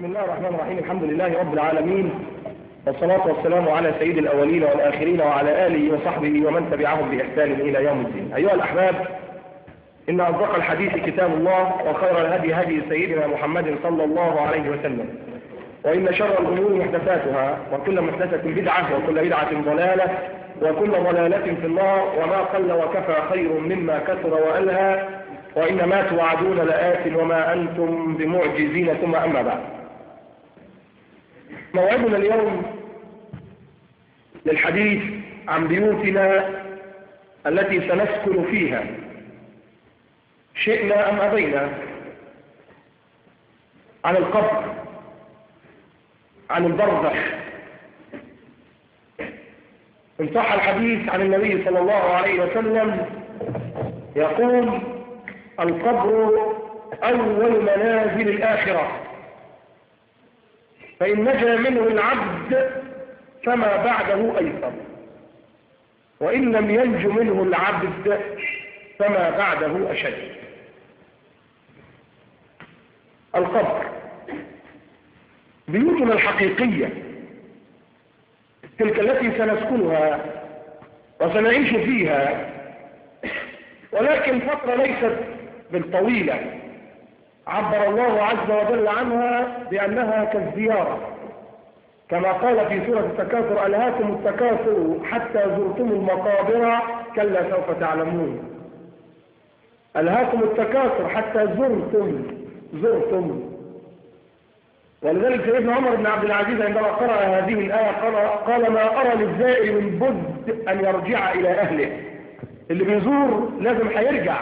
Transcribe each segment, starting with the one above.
بسم الله الرحمن الرحيم الحمد لله رب العالمين والصلاة والسلام على سيد الأولين والآخرين وعلى آله وصحبه ومن تبعهم بإحسان إلى يوم الدين أيها الأحباب إن أصدق الحديث كتاب الله وخير الهدي هدي سيدنا محمد صلى الله عليه وسلم وإن شر الأمور محدثاتها وكل محدثة بدعة وكل بدعة ضلالة وكل ضلالة في النار وما قل وكفى خير مما كثر وألهى وإن ما توعدون لآت وما أنتم بمعجزين ثم أما بعد موعدنا اليوم للحديث عن بيوتنا التي سنسكن فيها شئنا أم أبينا عن القبر عن البرزخ ان صح الحديث عن النبي صلى الله عليه وسلم يقول القبر أول منازل الآخرة فإن نجا منه العبد فما بعده أيسر وإن لم ينج منه العبد فما بعده أشد القبر بيوتنا الحقيقية تلك التي سنسكنها وسنعيش فيها ولكن فترة ليست بالطويلة عبر الله عز وجل عنها بأنها كالزيارة كما قال في سورة التكاثر ألهاكم التكاثر حتى زرتم المقابر كلا سوف تعلمون ألهاكم التكاثر حتى زرتم زرتم ولذلك سيدنا عمر بن عبد العزيز عندما قرأ هذه الآية قال, قال ما أرى للزائر من بد أن يرجع إلى أهله اللي بيزور لازم هيرجع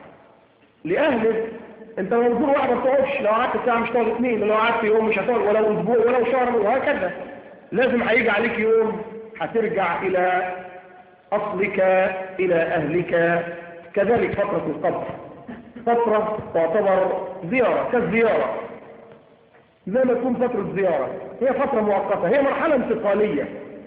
لأهله انت لو تزور واحدة ما تقعدش لو قعدت ساعة مش هتقعد اثنين لو قعدت يوم مش هتقعد ولو اسبوع ولو شهر وهكذا لازم هيجي عليك يوم هترجع إلى أصلك إلى أهلك كذلك فترة القبر فترة تعتبر زيارة كالزيارة زي ما تكون فترة زيارة هي فترة مؤقتة هي مرحلة انتقالية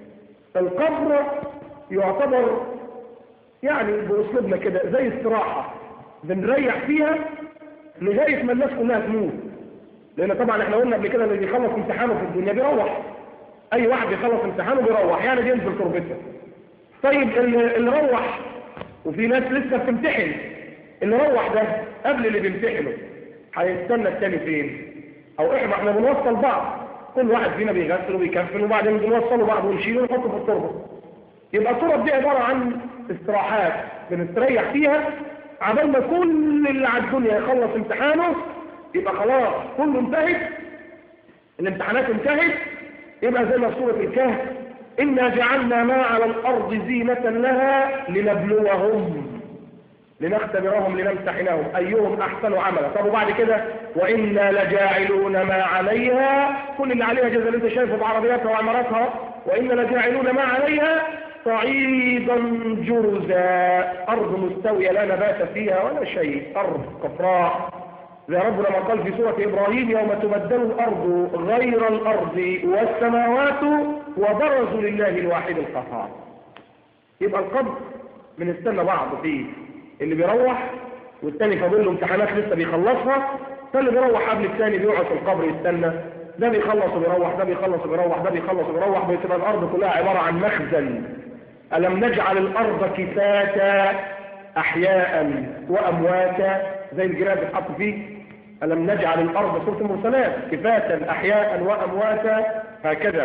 القبر يعتبر يعني بأسلوبنا كده زي استراحة بنريح فيها لغاية ما الناس كلها تموت لأن طبعا احنا قلنا قبل كده اللي بيخلص امتحانه في الدنيا بيروح أي واحد بيخلص امتحانه بيروح يعني بينزل تربته طيب اللي, اللي روح وفي ناس لسه بتمتحن اللي روح ده قبل اللي بيمتحنه هيستنى التاني فين او احنا احنا بنوصل بعض كل واحد فينا بيغسل وبيكفن وبعدين بنوصله بعض ونشيله ونحطه في التربه يبقى الترب دي عباره عن استراحات بنستريح فيها عبال ما كل اللي على الدنيا يخلص امتحانه يبقى خلاص كله انتهت الامتحانات انتهت يبقى زي ما في سوره الكهف إنا جعلنا ما على الأرض زينة لها لنبلوهم لنختبرهم لنمتحنهم أيهم أحسن عملا طب وبعد كده وإنا لجاعلون ما عليها كل اللي عليها جزء اللي انت شايفه بعربياتها وعماراتها وإنا لجاعلون ما عليها صعيدا جرزا أرض مستوية لا نبات فيها ولا شيء أرض كفراء زي ربنا ما قال في سورة إبراهيم يوم تبدل الأرض غير الأرض والسماوات وبرزوا لله الواحد القهار يبقى القبر بنستنى بعض فيه اللي بيروح والتاني فاضل له امتحانات لسه بيخلصها فاللي بيروح قبل الثاني بيقعد في القبر يستنى ده بيخلص وبيروح ده بيخلص وبيروح ده بيخلص وبيروح بتبقى الأرض كلها عبارة عن مخزن ألم نجعل الأرض كفاتا أحياء وأمواتا زي الجراب بتحط فيه ألم نجعل الأرض سورة المرسلات كفاتا أحياء وأمواتا هكذا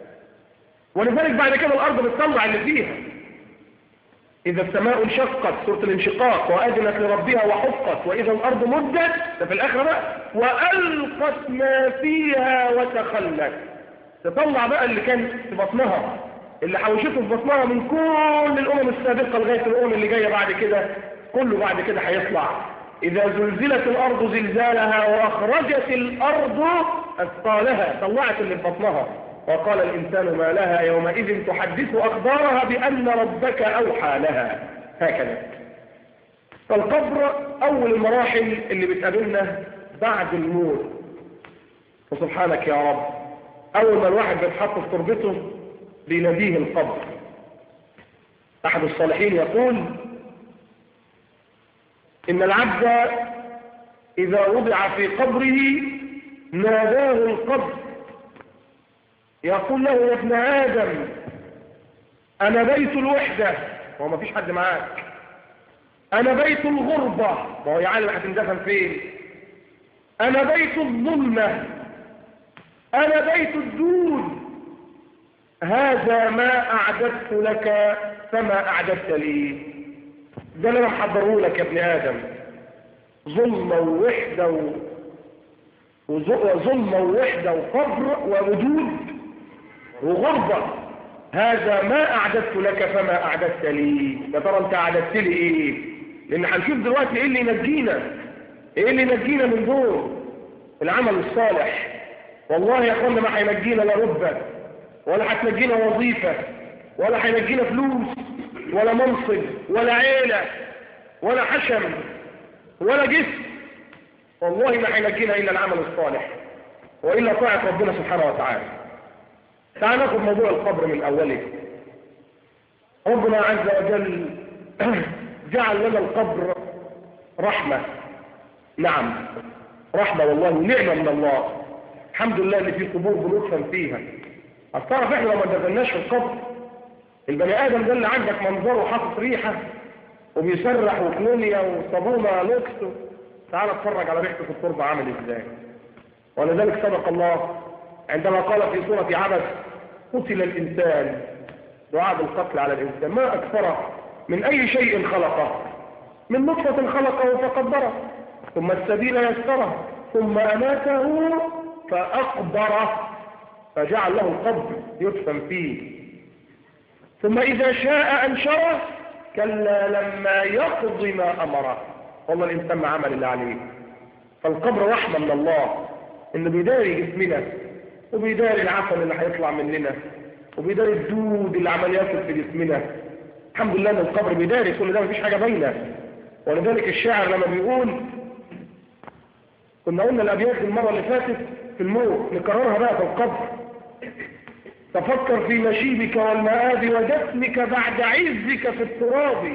ولذلك بعد كده الأرض بتطلع اللي فيها إذا السماء انشقت سورة الانشقاق وأذنت لربها وحفت وإذا الأرض مدت ده في الآخرة بقى وألقت ما فيها وتخلت تطلع بقى اللي كان في بطنها اللي حوشته في بطنها من كل الأمم السابقة لغاية الأمم اللي جاية بعد كده كله بعد كده هيطلع إذا زلزلت الأرض زلزالها وأخرجت الأرض أثقالها طلعت اللي في بطنها وقال الإنسان ما لها يومئذ تحدث أخبارها بأن ربك أوحى لها هكذا فالقبر أول المراحل اللي بتقابلنا بعد الموت وسبحانك يا رب أول ما الواحد بيتحط في تربته بيناديه القبر أحد الصالحين يقول إن العبد إذا وضع في قبره ناداه القبر يقول له يا ابن آدم أنا بيت الوحدة هو ما فيش حد معاك أنا بيت الغربة ما هو يعلم هتندفن فين أنا بيت الظلمة أنا بيت الدود هذا ما أعددت لك فما أعددت لي ده اللي أنا محضره لك يا ابن آدم ظلمة ووحدة و... وظلمة ووحدة وقبر ووجود وغربة هذا ما أعددت لك فما أعددت لي يا ترى أنت أعددت لي إيه لأن هنشوف دلوقتي إيه اللي ينجينا إيه اللي ينجينا من دول العمل الصالح والله يا أخوانا ما هينجينا لا ربة ولا هتنجينا وظيفة ولا هينجينا فلوس ولا منصب ولا عيلة ولا حشم ولا جسم والله ما هينجينا إلا العمل الصالح وإلا طاعة ربنا سبحانه وتعالى تعال ناخذ موضوع القبر من أوله ربنا عز وجل جعل لنا القبر رحمة نعم رحمة والله ونعمة من الله الحمد لله اللي في قبور بندفن فيها تعرف احنا لو ما دفناش في القبر البني ادم ده اللي عندك منظره حاطط ريحه وبيسرح وكلونيا وصابونه لوكس تعال اتفرج على ريحته في التربه عامل ازاي ولذلك صدق الله عندما قال في سوره عبس قتل الانسان دعاء بالقتل على الانسان ما اكثره من اي شيء خلقه من نطفه خلقه فقدره ثم السبيل يسره ثم اماته فاقبره فجعل له القبر يدفن فيه ثم إذا شاء أنشره كلا لما يقضي ما أمره والله الإنسان ما عمل اللي عليه فالقبر رحمة من الله إنه بيداري جسمنا وبيداري العفن اللي هيطلع مننا وبيداري الدود اللي عمال يصل في جسمنا الحمد لله ان القبر بيداري كل ده مفيش حاجة باينة ولذلك الشاعر لما بيقول كنا قلنا الأبيات المرة اللي فاتت في الموت نكررها بقى في القبر تفكر في مشيبك والمآب ودفنك بعد عزك في التراب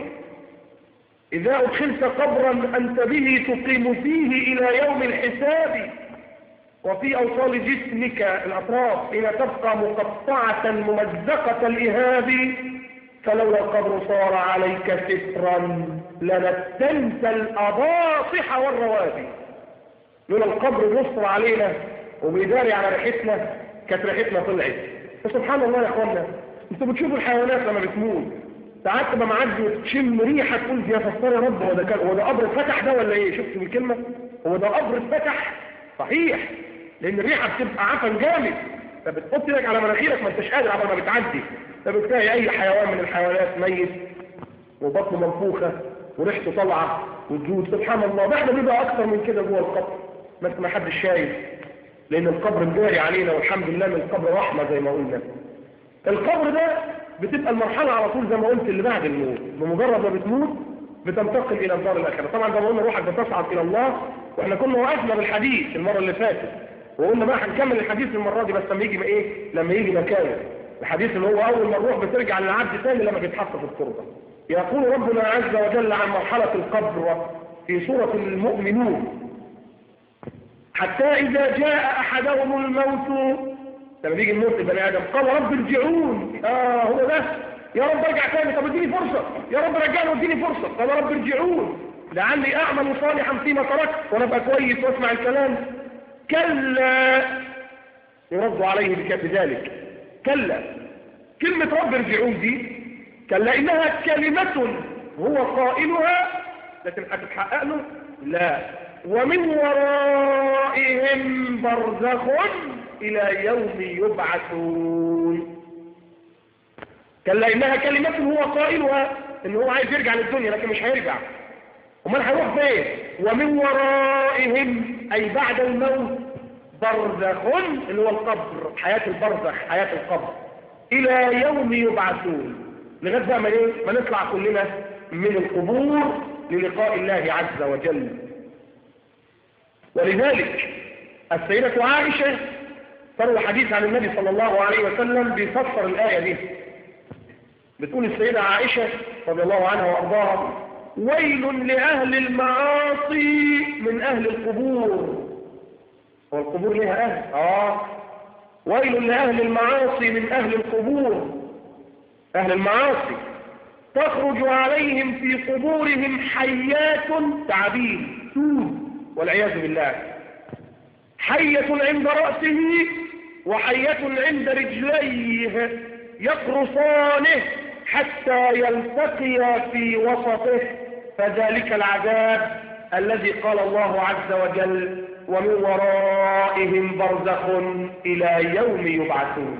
إذا أدخلت قبرا أنت به تقيم فيه إلى يوم الحساب وفي أوصال جسمك الأطراف حين تبقى مقطعة ممزقة الإهاب فلولا القبر صار عليك سترا لنتنت الأباطح والروابي لولا القبر يسطر علينا وبيداري على ريحتنا كانت ريحتنا طلعت فسبحان الله يا اخوانا انتوا بتشوفوا الحيوانات لما بتموت ساعات تبقى معدي وتشم ريحه تقول يا فسر يا رب هو ده كان هو ده قبر اتفتح ده ولا ايه شفتوا الكلمه هو ده قبر اتفتح صحيح لان الريحه بتبقى عفن جامد فبتحط ايدك على مناخيرك ما انتش قادر على ما بتعدي فبتلاقي اي حيوان من الحيوانات ميت وبطنه منفوخه وريحته طالعه والجود سبحان الله ده احنا بيبقى اكتر من كده جوه القبر بس ما حدش شايف لان القبر مجاري علينا والحمد لله من القبر رحمه زي ما قلنا القبر ده بتبقى المرحله على طول زي ما قلت اللي بعد الموت بمجرد ما بتموت بتنتقل الى الدار الاخره طبعا زي ما قلنا روحك بتصعد الى الله واحنا كنا وقفنا بالحديث المره اللي فاتت وقلنا بقى هنكمل الحديث المره دي بس لما يجي ايه لما يجي مكانه الحديث اللي هو اول ما الروح بترجع للعبد ثاني لما بيتحط في التربه يقول ربنا عز وجل عن مرحله القبر في سوره المؤمنون حتى إذا جاء أحدهم الموت لما بيجي الموت البني آدم قال رب ارجعون آه هو ده يا رب ارجع تاني طب اديني فرصة يا رب رجعني واديني فرصة قال رب ارجعون لعلي أعمل صالحا فيما تركت وأنا أبقى كويس واسمع الكلام كلا يرد عليه بذلك كلا كلمة رب ارجعون دي كلا إنها كلمة هو قائلها لكن هتتحقق له لا ومن ورائهم برزخ إلى يوم يبعثون كلا إنها كلمة هو قائلها إن هو عايز يرجع للدنيا لكن مش هيرجع ومن هيروح فين ومن ورائهم أي بعد الموت برزخ اللي هو القبر حياة البرزخ حياة القبر إلى يوم يبعثون لغاية بقى ما, ما نطلع كلنا من القبور للقاء الله عز وجل ولذلك السيدة عائشة تروي حديث عن النبي صلى الله عليه وسلم بيفسر الآية دي بتقول السيدة عائشة رضي الله عنها وأرضاها ويل لأهل المعاصي من أهل القبور هو القبور لها أهل آه ويل لأهل المعاصي من أهل القبور أهل المعاصي تخرج عليهم في قبورهم حيات تعبين سود والعياذ بالله حية عند رأسه وحية عند رجليه يقرصانه حتى يلتقيا في وسطه فذلك العذاب الذي قال الله عز وجل ومن ورائهم برزخ إلى يوم يبعثون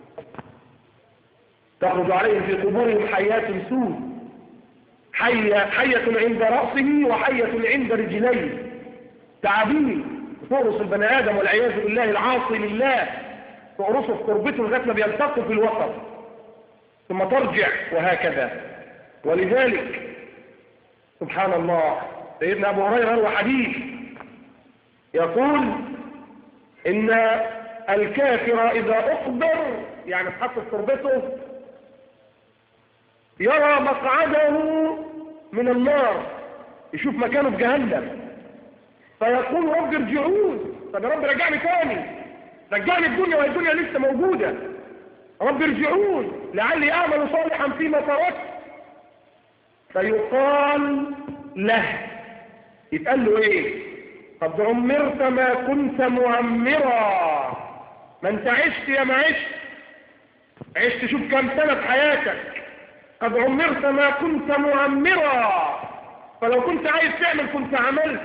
تخرج عليهم في قبورهم حيات سود حية, حية عند رأسه وحية عند رجليه تعابين تقرص البني آدم والعياذ بالله العاصي لله تقرصه في تربته لغايه ما بيلتقوا في الوسط ثم ترجع وهكذا ولذلك سبحان الله سيدنا أبو هريرة روى حديث يقول إن الكافر إذا أقبر يعني اتحط في تربته يرى مقعده من النار يشوف مكانه في جهنم فيقول رب ارجعون طب يا رب رجعني تاني رجعني الدنيا والدنيا لسه موجودة رب ارجعون لعلي اعمل صالحا فيما تركت فيقال له يتقال له ايه قد عمرت ما كنت معمرا ما انت عشت يا ما عشت عشت شوف كم سنة في حياتك قد عمرت ما كنت معمرا فلو كنت عايز تعمل كنت عملت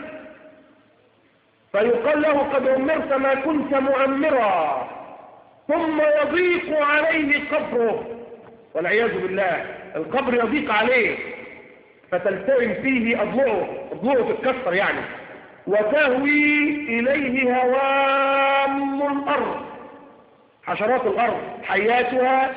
فيقال له قد عمرت ما كنت معمرا ثم يضيق عليه قبره والعياذ بالله القبر يضيق عليه فتلتئم فيه أضلعه أضلعه تتكسر يعني وتهوي إليه هوام الأرض حشرات الأرض حياتها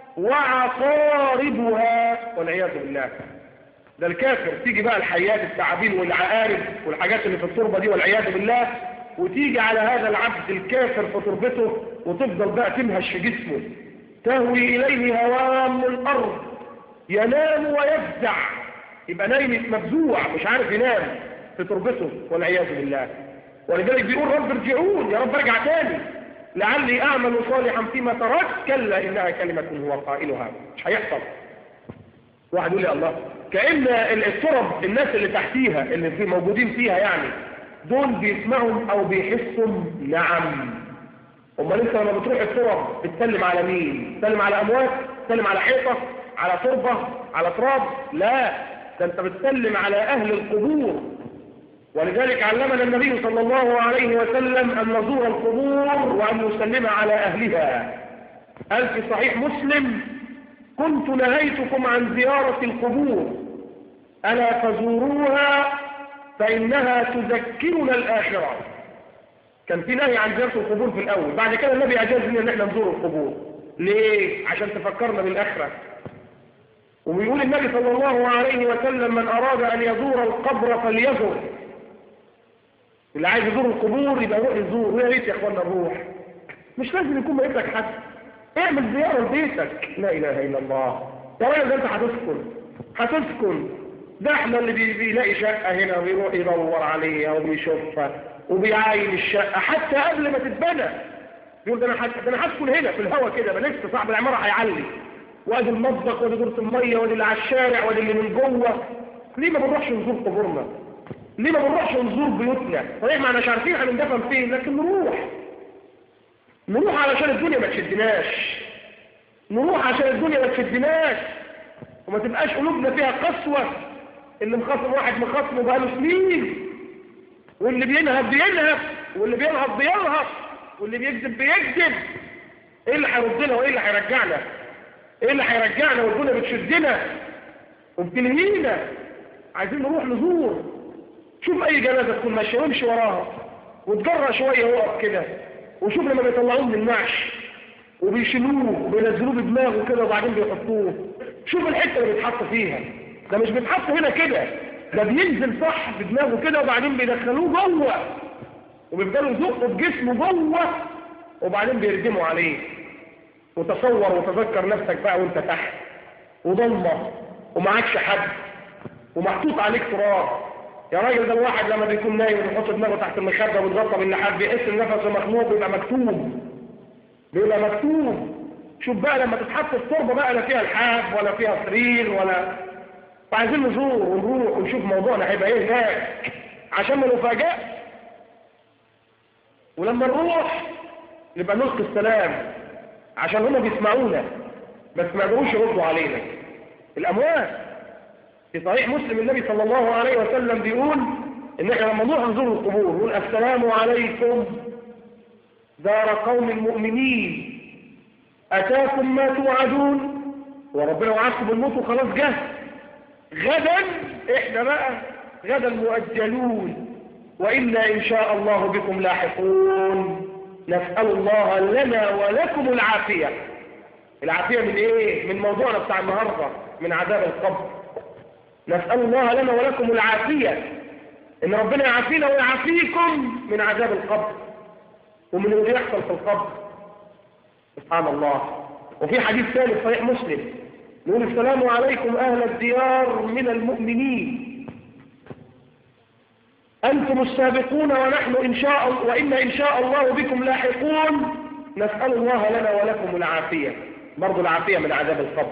وعقاربها والعياذ بالله ده الكافر تيجي بقى الحيات التعابين والعقارب والحاجات اللي في التربة دي والعياذ بالله وتيجي على هذا العبد الكافر في تربته وتفضل بقى تمهش في جسمه تهوي إليه هوام الأرض ينام ويفزع يبقى نايم مفزوع مش عارف ينام في تربته والعياذ بالله ولذلك بيقول رب ارجعون يا رب ارجع تاني لعلي اعمل صالحا فيما تركت كلا انها كلمة هو قائلها مش هيحصل واحد يقول لي الله كأن الترب الناس اللي تحتيها اللي في موجودين فيها يعني دول بيسمعهم او بيحسهم نعم امال انت لما بتروح الترب بتسلم على مين بتسلم على اموات بتسلم على حيطة على تربة على تراب لا ده انت بتسلم على اهل القبور ولذلك علمنا النبي صلى الله عليه وسلم ان نزور القبور وان نسلم على اهلها قال في صحيح مسلم كنت نهيتكم عن زيارة القبور ألا فزوروها فإنها تذكرنا الآخرة كان في نهي عن زيارة القبور في الأول بعد كده النبي أجاز لنا أن احنا نزور القبور ليه؟ عشان تفكرنا بالآخرة وبيقول النبي صلى الله عليه وسلم من أراد أن يزور القبر فليزور اللي عايز يزور القبور يبقى يروح يزور ويا ريت يا اخوانا نروح مش لازم يكون بقيت لك حد اعمل زيارة لبيتك لا اله الا الله يا راجل ده انت هتسكن هتسكن ده احنا اللي بي- بيلاقي شقة هنا ويروح يدور عليها وبيشوفها وبيعاين الشقة حتى قبل ما تتبنى يقول ده انا حت... ده انا هسكن هنا في الهوا كده ما لسه صاحب العمارة هيعلي وادي المطبخ وادي دورة المية وادي اللي على الشارع وادي اللي من جوه ليه ما بنروحش نزور قبورنا ليه ما بنروحش نزور بيوتنا صحيح ما احناش عارفين هنندفن فين لكن نروح نروح علشان الدنيا ما تشدناش نروح عشان الدنيا ما تشدناش وما تبقاش قلوبنا فيها قسوة اللي مخاصم واحد مخاصمه بقاله سنين واللي بينهب بينهب واللي بينهب بينهب واللي بيكذب بيكذب ايه اللي هيردنا وايه اللي هيرجعنا ايه اللي هيرجعنا والدنيا بتشدنا وبتلهينا عايزين نروح نزور شوف اي جنازة تكون ماشية وامشي وراها وتجرى شوية وقف كده وشوف لما بيطلعوه من النعش وبيشيلوه وبينزلوه بدماغه كده وبعدين بيحطوه شوف الحتة اللي بيتحط فيها ده مش بيتحط هنا كده ده بينزل صح بدماغه كده وبعدين بيدخلوه جوه وبيفضلوا يزقوا بجسمه جوه وبعدين بيردموا عليه وتصور وتذكر نفسك بقى وانت تحت وضلمه ومعكش حد ومحطوط عليك تراب يا راجل ده الواحد لما بيكون نايم ويحط دماغه تحت المخده ويتغطى باللحاف بيحس ان نفسه مخنوق بيبقى مكتوب بيبقى مكتوب شوف بقى لما تتحط التربه بقى لا فيها الحاف ولا فيها سرير ولا فعايزين نزور ونروح ونشوف موضوعنا هيبقى ايه هناك عشان ما نفاجئ ولما نروح نبقى نلقي السلام عشان هما بيسمعونا بس ما يقدروش يردوا علينا الاموات في صحيح مسلم النبي صلى الله عليه وسلم بيقول ان احنا لما نروح نزور القبور نقول السلام عليكم دار قوم مؤمنين اتاكم ما توعدون وربنا وعدكم بالموت وخلاص جه غدا احنا بقى غدا مؤجلون وإنا إن شاء الله بكم لاحقون نسأل الله لنا ولكم العافية العافية من ايه من موضوعنا بتاع النهاردة من عذاب القبر نسأل الله لنا ولكم العافية ان ربنا يعافينا ويعافيكم من عذاب القبر ومن اللي يحصل في القبر سبحان الله وفي حديث ثاني في صحيح مسلم نقول السلام عليكم أهل الديار من المؤمنين أنتم السابقون ونحن إن شاء وإن إن شاء الله بكم لاحقون نسأل الله لنا ولكم العافية برضو العافية من عذاب القبر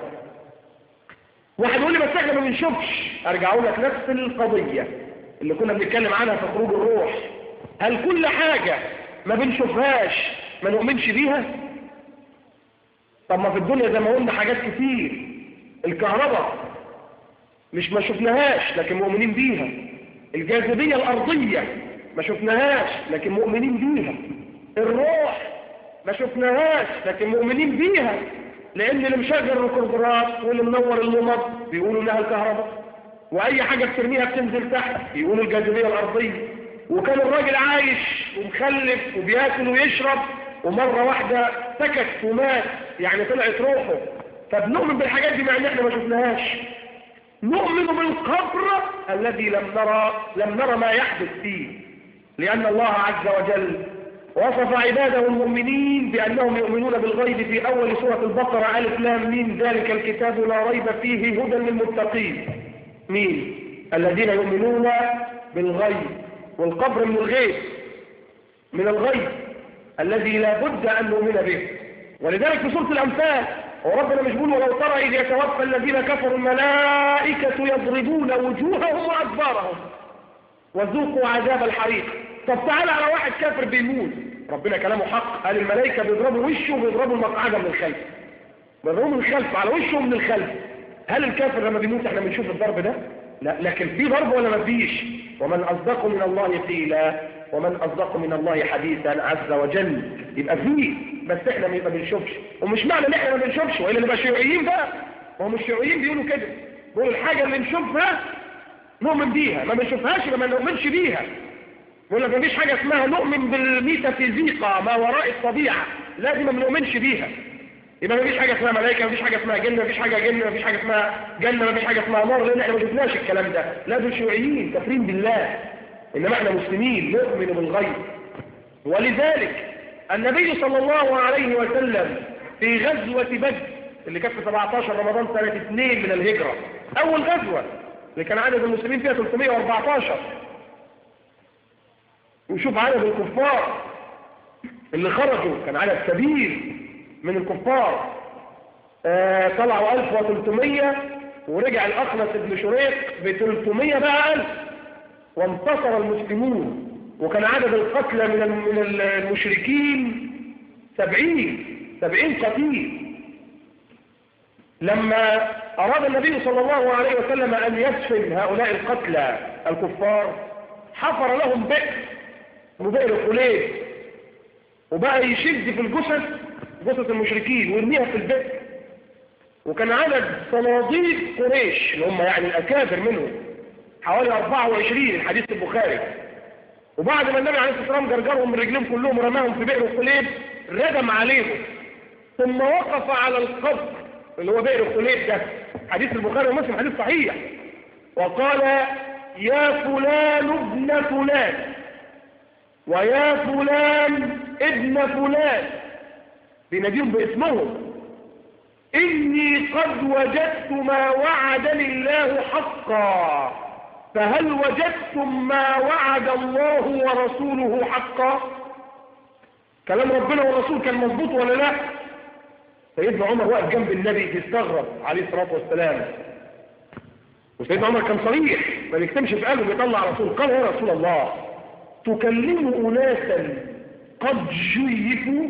واحد يقول لي بس احنا ما بنشوفش ارجعوا لك نفس القضية اللي كنا بنتكلم عنها في خروج الروح هل كل حاجة ما بنشوفهاش ما نؤمنش بيها طب ما في الدنيا زي ما قلنا حاجات كتير الكهرباء مش ما شفناهاش لكن مؤمنين بيها الجاذبية الأرضية ما شفناهاش لكن مؤمنين بيها الروح ما شفناهاش لكن مؤمنين بيها لأن اللي مشغل الريكوردرات واللي منور اللمض بيقولوا لها الكهرباء وأي حاجة بترميها بتنزل تحت بيقولوا الجاذبية الأرضية وكان الراجل عايش ومخلف وبياكل ويشرب ومرة واحدة سكت ومات يعني طلعت روحه فبنؤمن بالحاجات دي مع ان احنا ما شفناهاش نؤمن بالقبر الذي لم نرى لم نرى ما يحدث فيه لأن الله عز وجل وصف عباده المؤمنين بأنهم يؤمنون بالغيب في أول سورة البقرة ألف لام مين ذلك الكتاب لا ريب فيه هدى للمتقين مين الذين يؤمنون بالغيب والقبر من الغيب من الغيب الذي لا بد أن نؤمن به ولذلك في سورة الأنفال وربنا مش بيقول ولو ترى إذ يتوفى الذين كفروا الملائكة يضربون وجوههم وأدبارهم وذوقوا عذاب الحريق طب تعالى على واحد كافر بيموت ربنا كلامه حق قال الملائكة بيضربوا وشه وبيضربوا المقعدة من الخلف بيضربوا من الخلف على وشه ومن الخلف هل الكافر لما بيموت احنا بنشوف الضرب ده لا لكن في ضرب ولا ما فيش ومن أصدق من الله قيلا ومن أصدق من الله حديثا عز وجل يبقى فيه بس احنا ما بنشوفش ومش معنى ان احنا ما بنشوفش والا نبقى شيوعيين بقى وهم الشيوعيين بيقولوا كده بيقولوا الحاجة اللي نشوفها نؤمن بيها ما بنشوفهاش يبقى ما نؤمنش بيها يقول لك مفيش حاجة اسمها نؤمن بالميتافيزيقا ما وراء الطبيعة لازم ما بنؤمنش بيها يبقى مفيش حاجة اسمها ملائكة مفيش حاجة اسمها جنة مفيش حاجة جنة مفيش حاجة اسمها جنة مفيش حاجة اسمها نار لان احنا ما شفناش الكلام ده لا دول شيوعيين كافرين بالله انما احنا مسلمين نؤمن بالغيب ولذلك النبي صلى الله عليه وسلم في غزوة بدر اللي كانت في 17 رمضان سنة 2 من الهجرة اول غزوة اللي كان عدد المسلمين فيها 314 وشوف عدد الكفار اللي خرجوا كان عدد كبير من الكفار آه طلعوا 1300 ورجع الأخنس بن شريق ب 300 بقى 1000 وانتصر المسلمون وكان عدد القتلى من من المشركين 70 70 قتيل لما أراد النبي صلى الله عليه وسلم أن يدفن هؤلاء القتلى الكفار حفر لهم بئر بئر خليل وبقى يشد في الجثث جثث المشركين ويرميها في البئر وكان عدد صناديق قريش اللي هم يعني الأكابر منهم حوالي 24 الحديث البخاري وبعد ما النبي عليه الصلاة والسلام جرجرهم من رجلهم كلهم ورماهم في بئر خليب ردم عليهم ثم وقف على القبر اللي هو بئر خليب ده حديث البخاري ومسلم حديث صحيح وقال يا فلان ابن فلان ويا فلان ابن فلان بيناديهم باسمهم إني قد وجدت ما وعدني الله حقا فهل وجدتم ما وعد الله ورسوله حقا كلام ربنا والرسول كان مظبوط ولا لا سيدنا عمر واقف جنب النبي بيستغرب عليه الصلاة والسلام وسيدنا عمر كان صريح ما بيكتمش في قلبه بيطلع رسول قال يا رسول الله تكلم أناسا قد جيفوا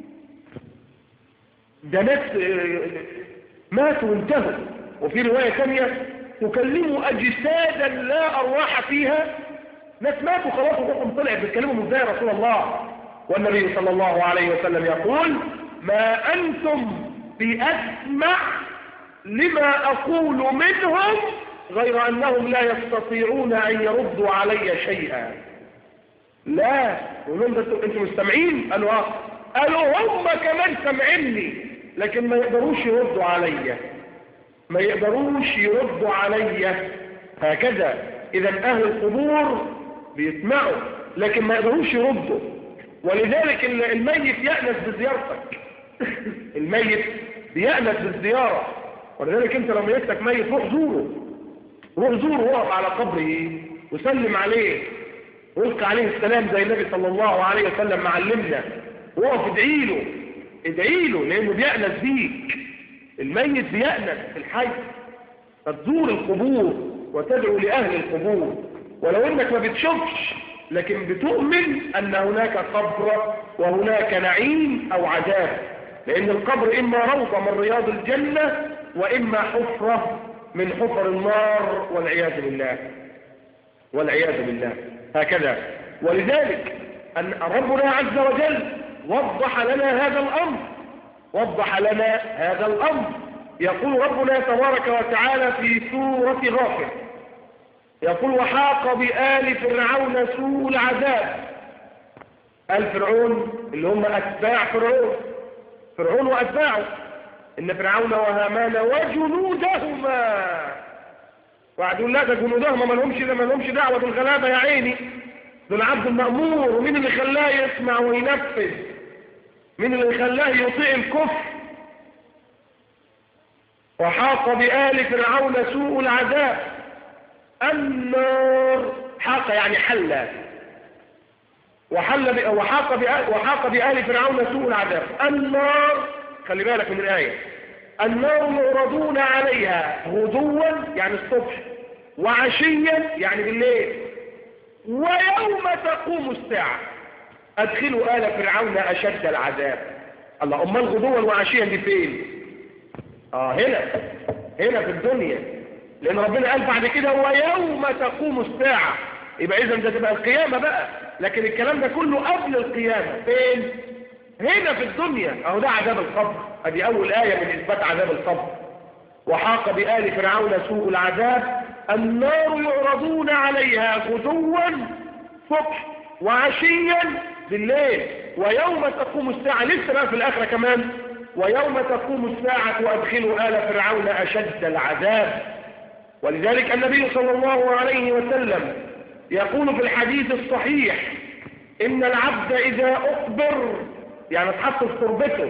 ده ناس ماتوا وانتهوا وفي رواية ثانية تكلم أجسادا لا أرواح فيها ناس ماتوا خلاص وروحهم طلعت بيتكلموا ازاي يا رسول الله والنبي صلى الله عليه وسلم يقول ما أنتم بأسمع لما أقول منهم غير أنهم لا يستطيعون أن يردوا علي شيئا لا يقولون ده انتم مستمعين قالوا اه قالوا هم كمان سمعني لكن ما يقدروش يردوا عليا ما يقدروش يردوا عليا هكذا اذا اهل القبور بيسمعوا لكن ما يقدروش يردوا ولذلك الميت يأنس بزيارتك الميت بيأنس بالزيارة ولذلك انت لو ميتك ميت روح زوره روح زوره وقف على قبره وسلم عليه ويلقى عليه السلام زي النبي صلى الله عليه وسلم معلمنا وقف ادعي له ادعي له لانه بيأنس بيك الميت بيأنس في الحي فتزور القبور وتدعو لأهل القبور ولو انك ما بتشوفش لكن بتؤمن ان هناك قبر وهناك نعيم او عذاب لان القبر اما روضة من رياض الجنة واما حفرة من حفر النار والعياذ بالله والعياذ بالله هكذا ولذلك أن ربنا عز وجل وضح لنا هذا الأمر وضح لنا هذا الأمر يقول ربنا تبارك وتعالى في سورة غافر يقول وحاق بآل فرعون سوء العذاب آل فرعون اللي هم أتباع فرعون فرعون وأتباعه إن فرعون وهامان وجنودهما وقعدوا لا ده جنودهما ما لهمش ما لهمش دعوه بالغلابه يا عيني دول عبد المأمور ومين اللي خلاه يسمع وينفذ مين اللي خلاه يطيع الكفر وحاق بآل فرعون سوء العذاب النار حاق يعني حل وحل ب... وحاق بآل... وحاق بآل فرعون سوء العذاب النار خلي بالك من الآية النار يعرضون عليها غدوا يعني الصبح وعشيا يعني بالليل ويوم تقوم الساعة أدخلوا آل فرعون أشد العذاب الله أمال غدوا وعشيا دي فين آه هنا هنا في الدنيا لأن ربنا قال بعد كده ويوم تقوم الساعة يبقى إذا ده تبقى القيامة بقى لكن الكلام ده كله قبل القيامة فين هنا في الدنيا اهو ده عذاب القبر ادي اول آية من اثبات عذاب القبر وحاق بآل فرعون سوء العذاب النار يعرضون عليها غدوا صبح وعشيا بالليل ويوم تقوم الساعة لسه بقى في الاخرة كمان ويوم تقوم الساعة وادخلوا آل فرعون اشد العذاب ولذلك النبي صلى الله عليه وسلم يقول في الحديث الصحيح ان العبد اذا اخبر يعني اتحط في تربته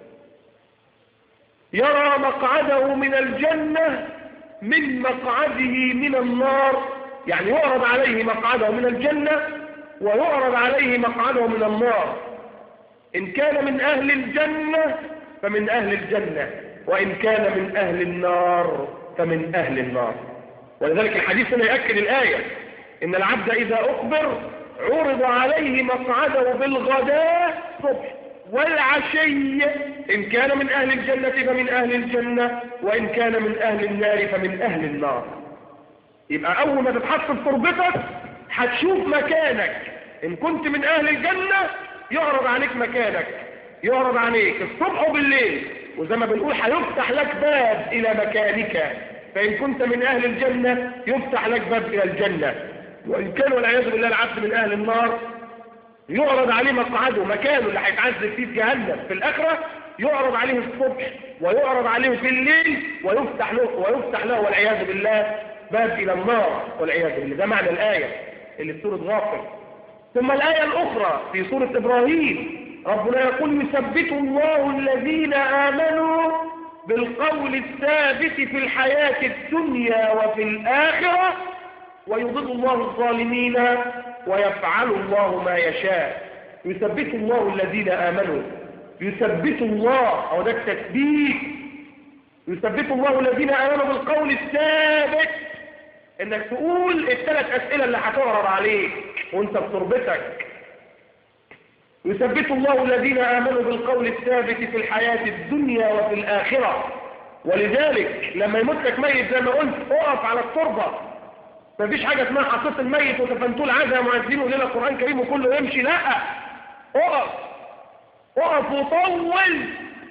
يرى مقعده من الجنة من مقعده من النار يعني يعرض عليه مقعده من الجنة ويعرض عليه مقعده من النار إن كان من أهل الجنة فمن أهل الجنة وإن كان من أهل النار فمن أهل النار ولذلك الحديث هنا يأكد الآية إن العبد إذا أخبر عرض عليه مقعده بالغداء صبح والعشي إن كان من أهل الجنة فمن أهل الجنة وإن كان من أهل النار فمن أهل النار يبقى أول ما تتحط في تربتك هتشوف مكانك إن كنت من أهل الجنة يعرض عليك مكانك يعرض عليك الصبح وبالليل وزي ما بنقول هيفتح لك باب إلى مكانك فإن كنت من أهل الجنة يفتح لك باب إلى الجنة وإن كان والعياذ بالله العبد من أهل النار يعرض عليه مقعده مكانه اللي هيتعذب فيه في جهنم في الآخرة يعرض عليه الصبح ويعرض عليه في الليل ويفتح له ويفتح له والعياذ بالله باب إلى النار والعياذ بالله ده معنى الآية اللي في سورة غافر ثم الآية الأخرى في سورة إبراهيم ربنا يقول يثبت الله الذين آمنوا بالقول الثابت في الحياة الدنيا وفي الآخرة ويضل الله الظالمين ويفعل الله ما يشاء يثبت الله الذين آمنوا يثبت الله أو ده التثبيت يثبت الله الذين آمنوا بالقول الثابت انك تقول الثلاث اسئلة اللي هتعرض عليك وانت في تربتك يثبت الله الذين آمنوا بالقول الثابت في الحياة الدنيا وفي الآخرة ولذلك لما يموت لك ميت زي ما قلت اقف على التربة مفيش حاجة اسمها حطيت الميت وتفنتوا العزا معزين وليلة القرآن الكريم وكله يمشي لا اقف اقف وطول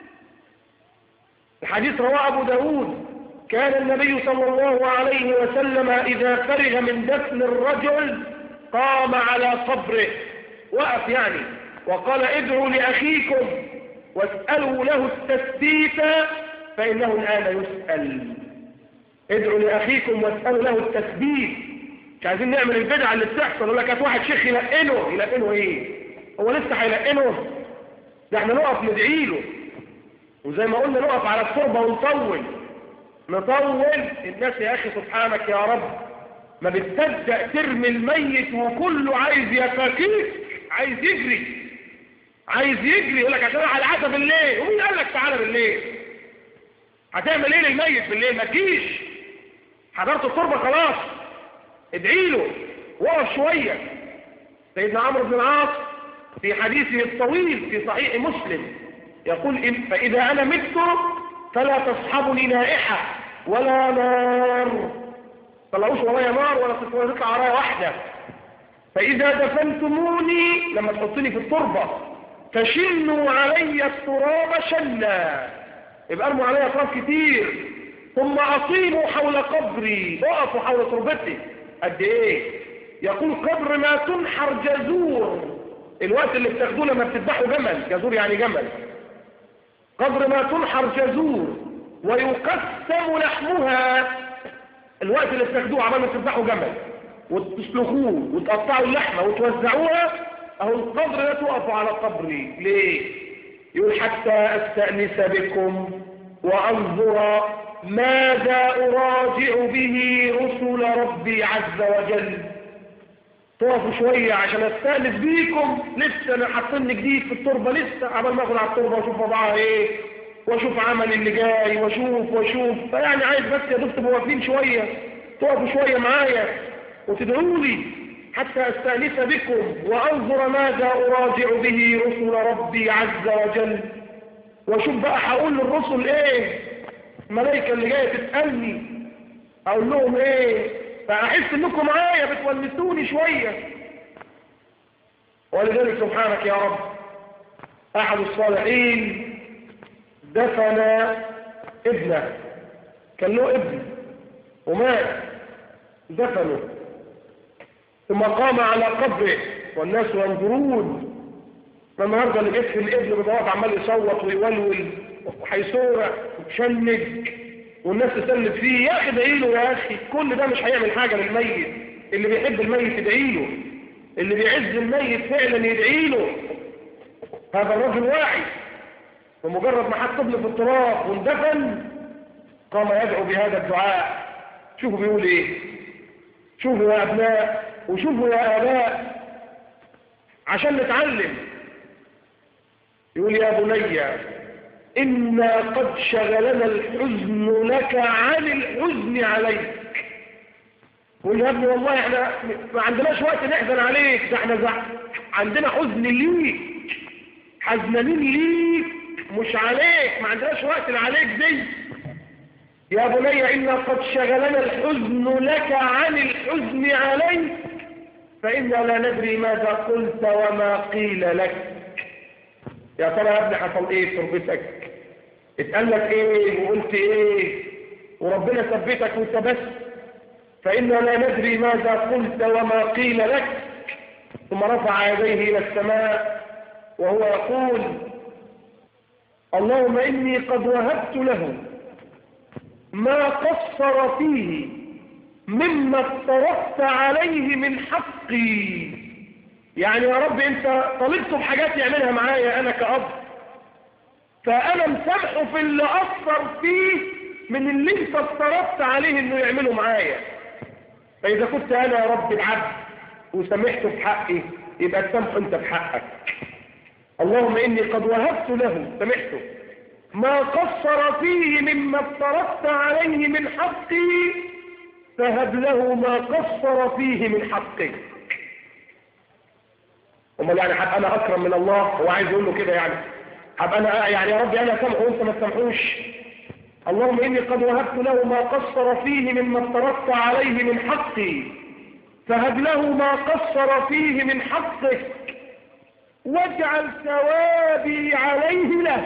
الحديث رواه أبو داود كان النبي صلى الله عليه وسلم إذا فرغ من دفن الرجل قام على قبره وقف يعني وقال ادعوا لأخيكم واسألوا له التثبيت فإنه الآن يسأل ادعوا لأخيكم واسألوا له التثبيت مش عايزين نعمل البدعة اللي بتحصل يقول لك هات واحد شيخ يلقنه يلقنه ايه هو لسه هيلقنه ده احنا نقف ندعي له وزي ما قلنا نقف على التربة ونطول نطول الناس يا اخي سبحانك يا رب ما بتصدق ترمي الميت وكله عايز يفاكيك عايز يجري عايز يجري يقول لك عشان على العزا بالليل ومين قال لك تعالى بالليل هتعمل ايه للميت بالليل ما تجيش حضرت التربه خلاص ادعي له وقف شويه سيدنا عمرو بن العاص في حديثه الطويل في صحيح مسلم يقول إن فاذا انا مت فلا تصحبني نائحه ولا نار طلعوش ورايا نار ولا تطلع ورايا واحده فإذا دفنتموني لما تحطني في التربة فشنوا علي التراب شنا يبقى ارموا علي تراب كتير ثم أصيموا حول قبري وقفوا حول تربتي قد ايه يقول قبر ما تنحر جزور الوقت اللي بتاخدوه لما بتذبحوا جمل جزور يعني جمل قبر ما تنحر جزور ويقسم لحمها الوقت اللي بتاخدوه عمال ما تذبحوا جمل وتسلخوه وتقطعوا اللحمة وتوزعوها اهو القبر لا تقفوا على قبري ليه يقول حتى استأنس بكم وانظر ماذا اراجع به رسل ربي عز وجل تقفوا شوية عشان استأنس بيكم لسه انا حاطين جديد في التربة لسه عمال ما اخد على التربة واشوف وضعها ايه واشوف عمل اللي جاي واشوف واشوف فيعني عايز بس يا دكتور واقفين شوية تقفوا شوية معايا وتدعوا لي حتى استأنس بكم وانظر ماذا اراجع به رسل ربي عز وجل واشوف بقى هقول للرسل ايه الملائكة اللي جاية تسألني اقول لهم ايه فاحس انكم معايا بتونسوني شوية ولذلك سبحانك يا رب احد الصالحين دفن ابنه كان له ابن ومات دفنه ثم قام على قبره والناس ينظرون فالنهارده اللي جت في الابن بضوات عمال يصوت ويولول وهيصورع وتشنج والناس تسلم فيه يا اخي ادعي له يا اخي كل ده مش هيعمل حاجه للميت اللي بيحب الميت يدعي له اللي بيعز الميت فعلا يدعي له هذا الرجل واعي ومجرد ما حط ابنه في التراب واندفن قام يدعو بهذا الدعاء شوفوا بيقول ايه شوفوا يا ابناء وشوفوا يا اباء عشان نتعلم يقول يا بني إنا قد شغلنا الحزن لك عن الحزن عليك يقول يا ابني والله احنا ما عندناش وقت نحزن عليك ده احنا زع... عندنا حزن ليك حزنانين ليك مش عليك ما عندناش وقت عليك دي يا بني إنا قد شغلنا الحزن لك عن الحزن عليك فإنا لا ندري ماذا قلت وما قيل لك يا ترى يا ابني حصل ايه في تربتك اتقال لك ايه وقلت ايه وربنا ثبتك وثبت فإنا لا ندري ماذا قلت وما قيل لك ثم رفع يديه إلى السماء وهو يقول اللهم إني قد وهبت له ما قصر فيه مما افترضت عليه من حقي يعني يا رب انت طلبته بحاجات يعملها معايا انا كأب فانا مسامحه في اللي اثر فيه من اللي انت افترضت عليه انه يعمله معايا فإذا كنت أنا يا رب العبد وسمحت بحقي يبقى تسامحه أنت بحقك اللهم إني قد وهبت له سمحته ما قصر فيه مما افترضت عليه من حقي فهب له ما قصر فيه من حقك امال يعني حب انا اكرم من الله هو عايز يقول له كده يعني حب انا يعني يا ربي انا سامحه وانت ما تسامحوش اللهم اني قد وهبت له ما قصر فيه مما افترضت عليه من حقي فهب له ما قصر فيه من حقك واجعل ثوابي عليه له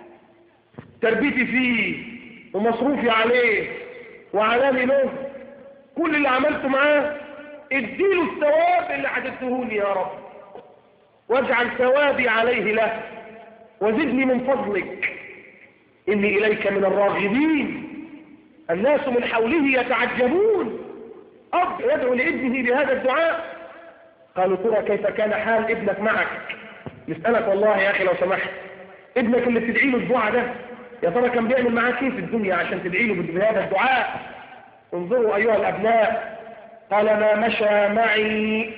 تربيتي فيه ومصروفي عليه وعلامي له كل اللي عملته معاه اديله الثواب اللي عددتهولي يا رب واجعل ثوابي عليه له وزدني من فضلك إني إليك من الراغبين الناس من حوله يتعجبون أب يدعو لابنه بهذا الدعاء قالوا ترى كيف كان حال ابنك معك نسألك والله يا أخي لو سمحت ابنك اللي بتدعي له الدعاء ده يا ترى كان بيعمل معاه كيف في الدنيا عشان تدعي له بهذا الدعاء انظروا أيها الأبناء قال ما مشى معي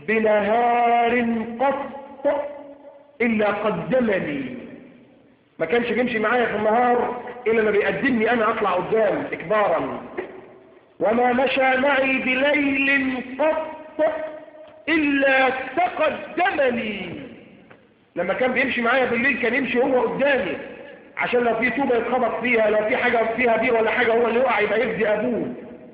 بنهار قط إلا قدمني ما كانش بيمشي معايا في النهار إلا ما بيقدمني أنا أطلع قدام إكبارا وما مشى معي بليل قط إلا تقدمني لما كان بيمشي معايا بالليل كان يمشي هو قدامي عشان لو في طوبة يتخبط فيها لو في حاجة فيها بير ولا حاجة هو اللي يقع يبقى يفدي أبوه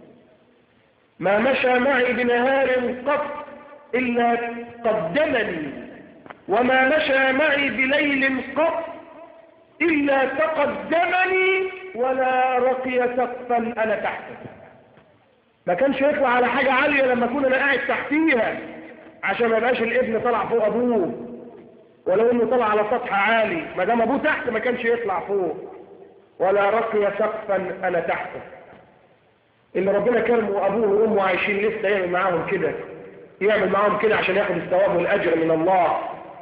ما مشى معي بنهار قط إلا قدمني وما مشى معي بليل قط إلا تقدمني ولا رقي سقفا أنا تحته ما كانش يطلع على حاجة عالية لما كنا أنا قاعد تحتيها عشان ما يبقاش الابن طلع فوق أبوه ولو انه طلع على سطح عالي ما دام ابوه تحت ما كانش يطلع فوق ولا رقي سقفا انا تحته اللي ربنا كرمه وابوه وامه عايشين لسه يعمل معاهم كده يعمل معاهم كده عشان ياخد الثواب والاجر من الله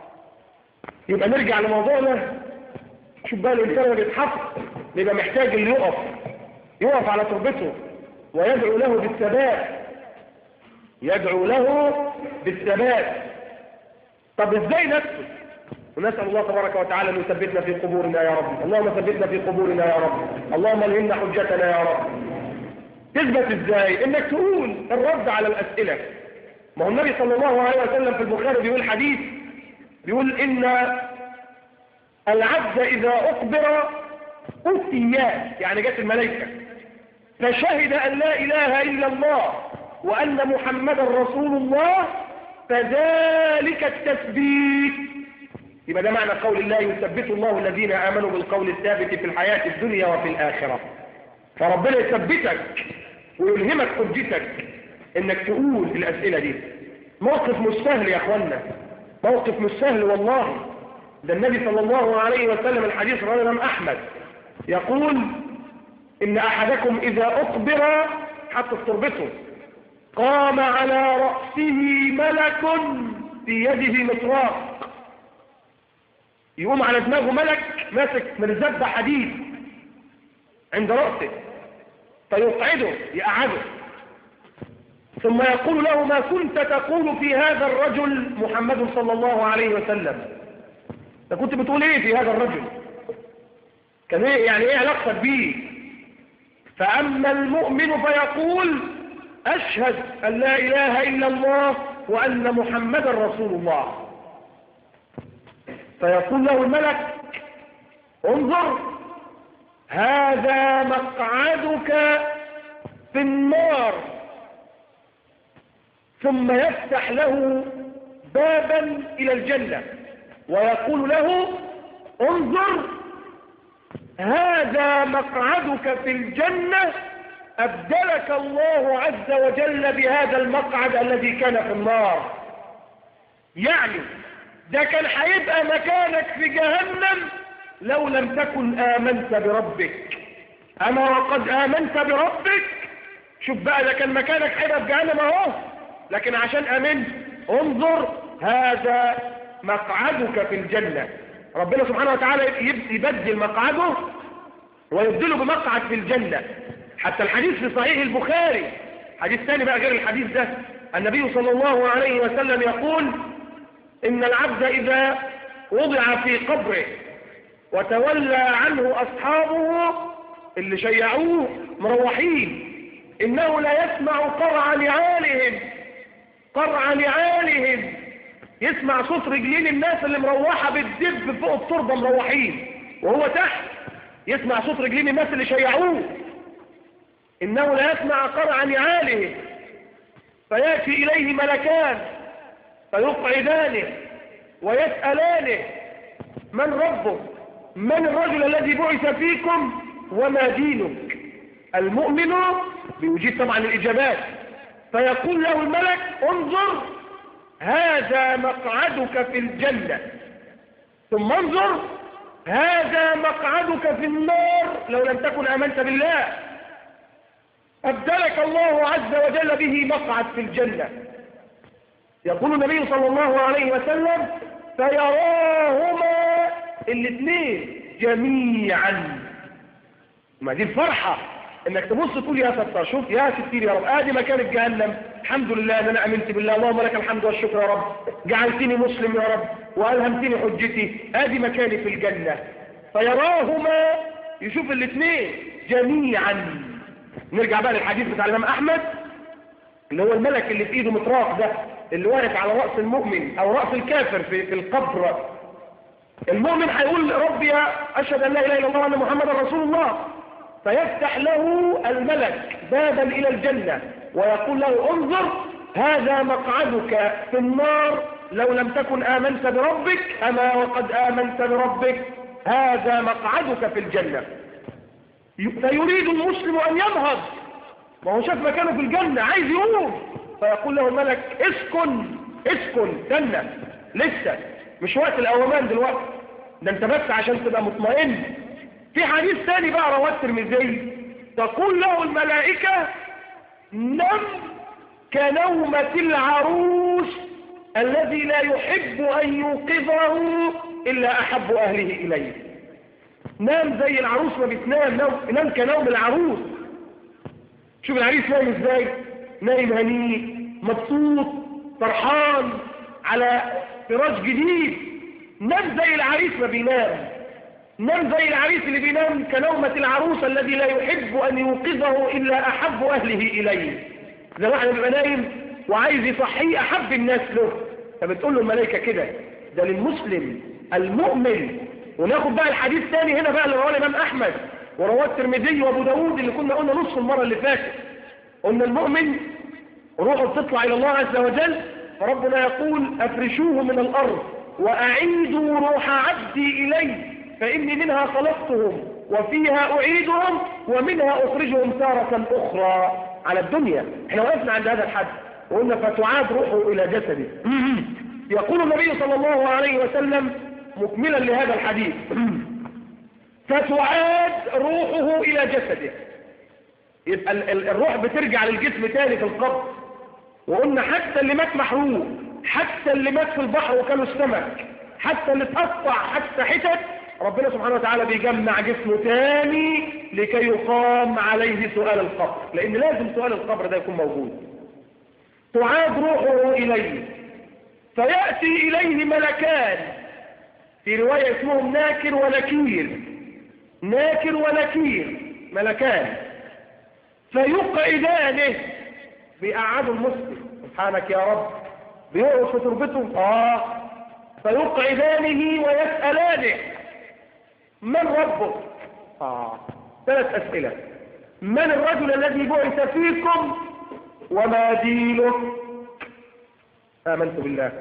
يبقى نرجع لموضوعنا شوف بقى الانسان اللي بيتحط بيبقى محتاج اللي يقف يقف على تربته ويدعو له بالثبات يدعو له بالثبات طب ازاي نثبت ونسأل الله تبارك وتعالى أن يثبتنا في قبورنا يا رب اللهم ثبتنا في قبورنا يا رب اللهم الهمنا حجتنا يا رب تثبت ازاي انك تقول الرد على الأسئلة ما هو النبي صلى الله عليه وسلم في البخاري بيقول حديث بيقول ان العبد اذا اقبر أتيا يعني جت الملائكة فشهد ان لا اله الا الله وان محمدا رسول الله فذلك التثبيت يبقى ده معنى قول الله يثبت الله الذين آمنوا بالقول الثابت في الحياة الدنيا وفي الآخرة فربنا يثبتك ويلهمك حجتك انك تقول الأسئلة دي موقف مش سهل يا اخوانا موقف مش سهل والله ده النبي صلى الله عليه وسلم الحديث رواه الإمام أحمد يقول إن أحدكم إذا أقبر حتى تربته قام على رأسه ملك في يده مطراق يقوم على دماغه ملك ماسك مرزبة حديد عند رأسه فيقعده يقعده ثم يقول له ما كنت تقول في هذا الرجل محمد صلى الله عليه وسلم انت كنت بتقول ايه في هذا الرجل كان ايه يعني ايه علاقتك بيه فأما المؤمن فيقول أشهد أن لا إله إلا الله وأن محمدا رسول الله فيقول له الملك انظر هذا مقعدك في النار ثم يفتح له بابا إلى الجنة ويقول له انظر هذا مقعدك في الجنة أبدلك الله عز وجل بهذا المقعد الذي كان في النار يعني ده كان هيبقى مكانك في جهنم لو لم تكن آمنت بربك أما وقد آمنت بربك شوف بقى ده كان مكانك هيبقى في جهنم اهو لكن عشان آمنت انظر هذا مقعدك في الجنة ربنا سبحانه وتعالى يبدل مقعده ويبدله بمقعد في الجنة حتى الحديث في صحيح البخاري حديث ثاني بقى غير الحديث ده النبي صلى الله عليه وسلم يقول إن العبد إذا وضع في قبره وتولى عنه أصحابه اللي شيعوه مروحين إنه لا يسمع قرع نعالهم قرع نعالهم يسمع صوت رجلين الناس اللي مروحة بالدب فوق التربة مروحين وهو تحت يسمع صوت رجلين الناس اللي شيعوه إنه لا يسمع قرع نعالهم فيأتي إليه ملكان فيقعدانه ويسألانه من ربك من الرجل الذي بعث فيكم وما دينك المؤمن بيجيب طبعا الإجابات فيقول له الملك انظر هذا مقعدك في الجنة ثم انظر هذا مقعدك في النار لو لم تكن آمنت بالله أبدلك الله عز وجل به مقعد في الجنة يقول النبي صلى الله عليه وسلم فيراهما الاثنين جميعا ما دي الفرحة انك تبص تقول يا ستار شوف يا ستير يا رب ادي مكان جهنم الحمد لله ان انا امنت بالله اللهم لك الحمد والشكر يا رب جعلتني مسلم يا رب والهمتني حجتي ادي مكاني في الجنة فيراهما يشوف الاثنين جميعا نرجع بقى للحديث بتاع الامام احمد اللي هو الملك اللي في ايده مطراق ده اللي واقف على رأس المؤمن او رأس الكافر في, في القبر المؤمن هيقول ربي اشهد ان لا اله الا الله وان محمدا رسول الله فيفتح له الملك بابا الى الجنة ويقول له انظر هذا مقعدك في النار لو لم تكن امنت بربك اما وقد امنت بربك هذا مقعدك في الجنة فيريد المسلم ان ينهض ما هو شاف مكانه في الجنة عايز يقوم فيقول له الملك اسكن اسكن استنى لسه مش وقت الاومان دلوقتي ده انت بس عشان تبقى مطمئن في حديث ثاني بقى رواه الترمذي تقول له الملائكة نم كنومة العروس الذي لا يحب أن يوقظه إلا أحب أهله إليه نام زي العروس ما بتنام نام, نام كنوم العروس شوف العريس نايم ازاي نايم هنيء مبسوط فرحان على فراش جديد نام زي العريس ما بينام نام زي العريس اللي بينام كنومة العروس الذي لا يحب أن يوقظه إلا أحب أهله إليه زي واحد بيبقى نايم وعايز يصحيه أحب الناس له فبتقول له الملائكة كده ده للمسلم المؤمن وناخد بقى الحديث تاني هنا بقى اللي رواه الإمام أحمد ورواه الترمذي وأبو داوود اللي كنا قلنا نص المرة اللي فاتت قلنا المؤمن روحه بتطلع إلى الله عز وجل فربنا يقول أفرشوه من الأرض وأعيدوا روح عبدي إليه فإني منها خلقتهم وفيها أعيدهم ومنها أخرجهم تارة أخرى على الدنيا احنا وقفنا عند هذا الحد وقلنا فتعاد روحه إلى جسده يقول النبي صلى الله عليه وسلم مكملا لهذا الحديث فتعاد روحه إلى جسده يبقى الروح بترجع للجسم تاني في القبر وقلنا حتى اللي مات محروق حتى اللي مات في البحر وكانوا السمك حتى اللي اتقطع حتى حتت ربنا سبحانه وتعالى بيجمع جسمه تاني لكي يقام عليه سؤال القبر لان لازم سؤال القبر ده يكون موجود تعاد روحه اليه فيأتي اليه ملكان في رواية اسمهم ناكر ونكير ناكر ونكير ملكان فيقعدانه بيقعدوا المسلم سبحانك يا رب بيقعد في تربته اه فيقعدانه ويسألانه من ربك آه. ثلاث أسئلة من الرجل الذي بعث فيكم وما دينه آمنت بالله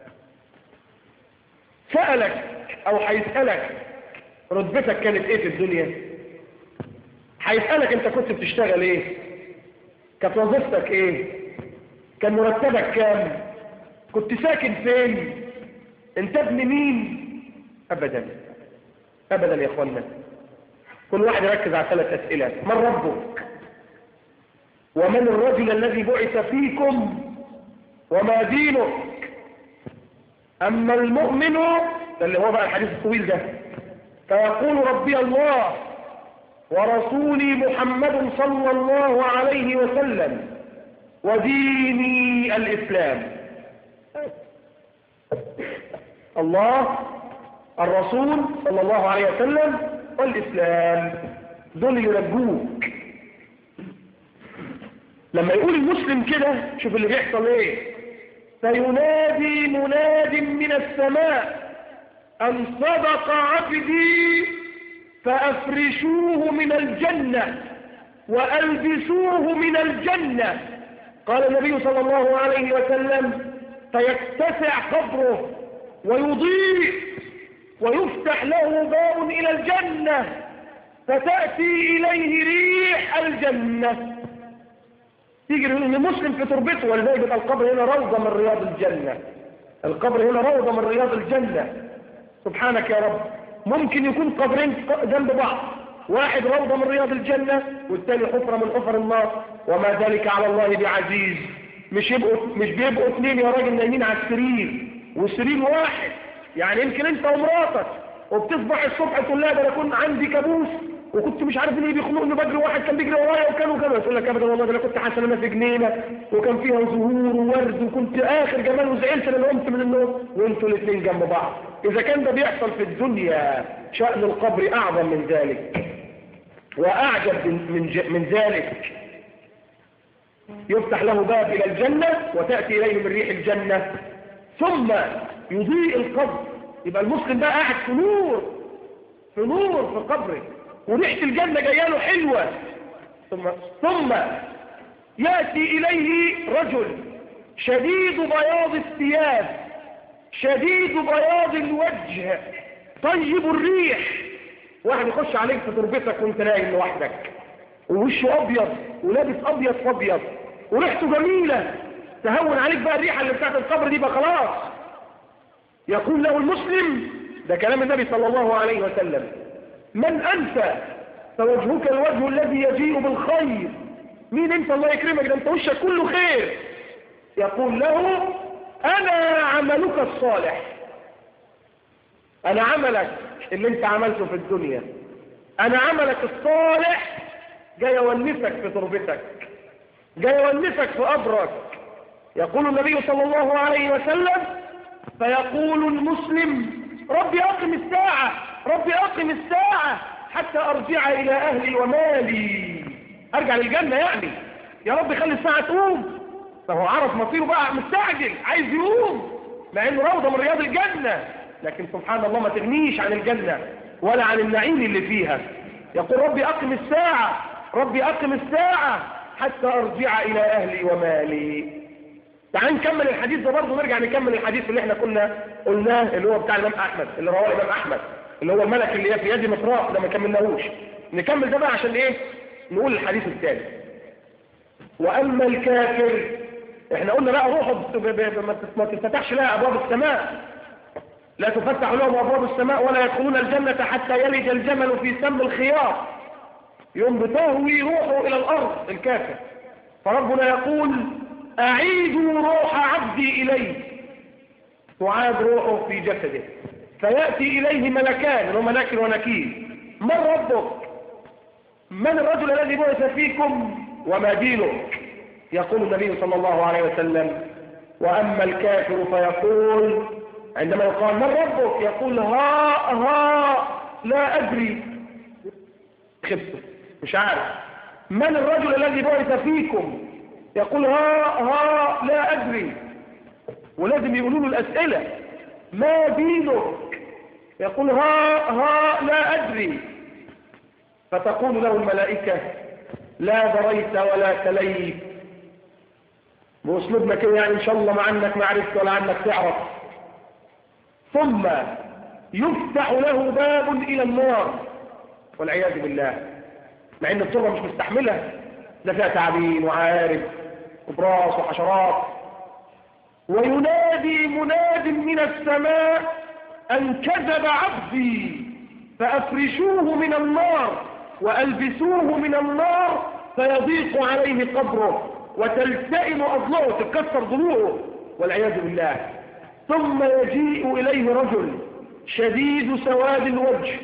سألك أو هيسألك رتبتك كانت إيه في الدنيا هيسألك أنت كنت بتشتغل إيه كانت وظيفتك إيه كان مرتبك كام كنت ساكن فين انت ابن مين أبدا أبدا يا أخوانا كل واحد يركز على ثلاث أسئلة من ربك ومن الرجل الذي بعث فيكم وما دينك أما المؤمن اللي هو بقى الحديث الطويل ده فيقول ربي الله ورسولي محمد صلى الله عليه وسلم وديني الإسلام الله الرسول صلى الله عليه وسلم والإسلام دول ينجوك لما يقول المسلم كده شوف اللي بيحصل ايه فينادي مناد من السماء أن صدق عبدي فأفرشوه من الجنة وألبسوه من الجنة قال النبي صلى الله عليه وسلم فيتسع قبره ويضيء ويفتح له باب إلى الجنة فتأتي إليه ريح الجنة تيجي المسلم في تربته ولذلك يبقى القبر هنا روضة من رياض الجنة القبر هنا روضة من رياض الجنة سبحانك يا رب ممكن يكون قبرين جنب بعض واحد روضة من رياض الجنة والتاني حفرة من حفر النار وما ذلك على الله بعزيز مش يبقوا مش بيبقوا اثنين يا راجل نايمين على السرير والسرير واحد يعني يمكن انت ومراتك وبتصبح الصبح تقول لا ده انا كنت عندي كابوس وكنت مش عارف ليه بيخنقني بجري واحد كان بيجري ورايا وكان وكان يقول لك ابدا والله ده انا كنت حاسس ان انا في جنينه وكان فيها زهور وورد وكنت اخر جمال وزعلت لما قمت من النوم وانتوا الاثنين جنب بعض اذا كان ده بيحصل في الدنيا شأن القبر اعظم من ذلك واعجب من من ذلك يفتح له باب الى الجنه وتاتي اليه من ريح الجنه ثم يضيء القبر يبقى المسلم بقى قاعد في نور في نور في قبره وريحة الجنة جايه له حلوة ثم ثم يأتي إليه رجل شديد بياض الثياب شديد بياض الوجه طيب الريح واحد يخش عليك في تربتك وانت نايم لوحدك ووشه ابيض ولابس ابيض في ابيض وريحته جميله تهون عليك بقى الريحه اللي بتاعت القبر دي بقى خلاص يقول له المسلم ده كلام النبي صلى الله عليه وسلم من أنت فوجهك الوجه الذي يجيء بالخير مين انت الله يكرمك ده انت وشك كله خير يقول له انا عملك الصالح انا عملك اللي انت عملته في الدنيا انا عملك الصالح جاي اونسك في تربتك جاي اونسك في قبرك يقول النبي صلى الله عليه وسلم فيقول المسلم ربي اقم الساعة ربي اقم الساعة حتى ارجع الى اهلي ومالي ارجع للجنة يعني يا رب خلي الساعة تقوم فهو عرف مصيره بقى مستعجل عايز يقوم مع انه روضة من رياض الجنة لكن سبحان الله ما تغنيش عن الجنة ولا عن النعيم اللي فيها يقول ربي اقم الساعة ربي اقم الساعة حتى ارجع الى اهلي ومالي تعال نكمل الحديث ده برضه نرجع نكمل الحديث اللي احنا كنا قلناه اللي هو بتاع الامام احمد اللي رواه الامام احمد اللي هو الملك اللي هي في يد مطراق ده ما كملناهوش نكمل ده بقى عشان ايه نقول الحديث الثاني واما الكافر احنا قلنا بقى روحه ما تفتحش لها ابواب السماء لا تفتح لهم ابواب السماء ولا يدخلون الجنة حتى يلج الجمل في سم الخياط يوم بتهوي روحه الى الارض الكافر فربنا يقول أعيدوا روح عبدي إليه تعاد روحه في جسده فيأتي إليه ملكان اللي هما ناكر ونكير من ربك من الرجل الذي بعث فيكم وما دينك يقول النبي صلى الله عليه وسلم وأما الكافر فيقول عندما يقال من ربك يقول ها ها لا أدري خبته مش عارف من الرجل الذي بعث فيكم يقول ها ها لا أدري ولازم يقولوا له الأسئلة ما دينك يقول ها ها لا أدري فتقول له الملائكة لا دريت ولا تليت بأسلوبنا كده يعني إن شاء الله ما عنك ما عرفت ولا عنك تعرف ثم يفتح له باب إلى النار والعياذ بالله مع ان التربة مش مستحملة ده فيها تعابين وعارف وبراس وحشرات وينادي مناد من السماء أن كذب عبدي فأفرشوه من النار وألبسوه من النار فيضيق عليه قبره وتلتئم أضلعه تتكسر ضلوعه والعياذ بالله ثم يجيء إليه رجل شديد سواد الوجه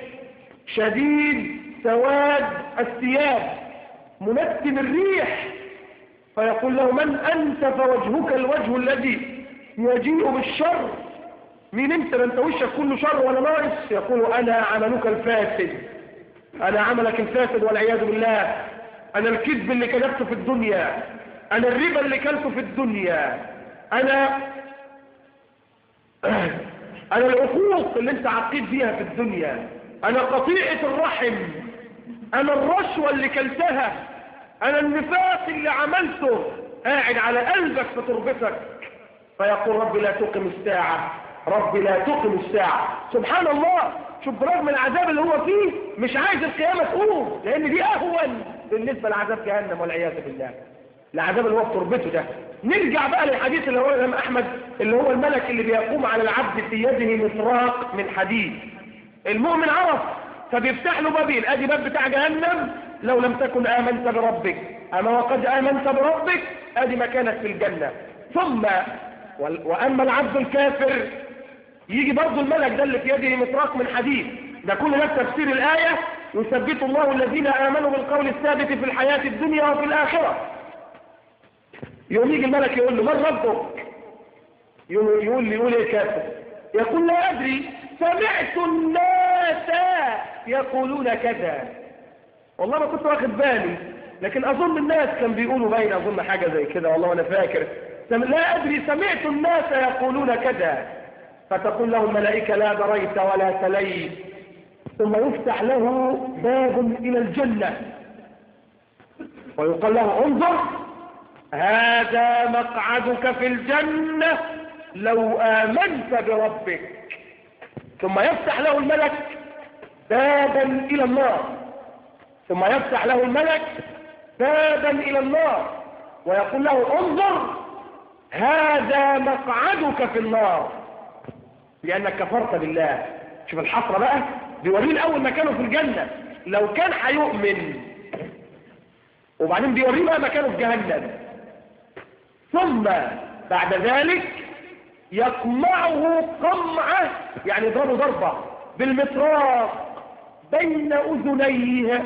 شديد سواد الثياب منتن الريح فيقول له من أنت فوجهك الوجه الذي يجيء بالشر مين انت ده انت وشك كله شر ولا ناقص يقول انا عملك الفاسد انا عملك الفاسد والعياذ بالله انا الكذب اللي كذبته في الدنيا انا الربا اللي كلته في الدنيا انا انا العقوق اللي انت عقيد بيها في الدنيا انا قطيعة الرحم انا الرشوة اللي كلتها انا النفاق اللي عملته قاعد على قلبك في تربتك فيقول رب لا تقم الساعة رب لا تقم الساعة سبحان الله شوف برغم العذاب اللي هو فيه مش عايز القيامة تقوم لان دي اهون بالنسبة لعذاب جهنم والعياذ بالله العذاب اللي هو في تربته ده نرجع بقى للحديث اللي هو الامام احمد اللي هو الملك اللي بيقوم على العبد في يده مطراق من حديد المؤمن عرف فبيفتح له بابين ادي باب بتاع جهنم لو لم تكن امنت بربك اما وقد امنت بربك ادي مكانك في الجنة ثم واما العبد الكافر يجي برضه الملك ده اللي في يده مطراق من حديد ده كل ده تفسير الآية يثبت الله الذين آمنوا بالقول الثابت في الحياة الدنيا وفي الآخرة يقوم يجي الملك يقول له من ربك يقول يقول لي يقول ايه كافر يقول لا أدري سمعت الناس يقولون كذا والله ما كنت واخد بالي لكن أظن الناس كان بيقولوا باين أظن حاجة زي كده والله أنا فاكر لا أدري سمعت الناس يقولون كذا فتقول له الملائكة لا دريت ولا تليت ثم يفتح له باب إلى الجنة ويقال له انظر هذا مقعدك في الجنة لو آمنت بربك ثم يفتح له الملك بابا إلى النار ثم يفتح له الملك بابا إلى النار ويقول له انظر هذا مقعدك في النار لأنك كفرت بالله شوف الحسرة بقى بيوريه الأول مكانه في الجنة لو كان هيؤمن وبعدين بيوريه بقى مكانه في جهنم ثم بعد ذلك يقمعه قمعة يعني يضربه ضربة بالمطراق بين أذنيه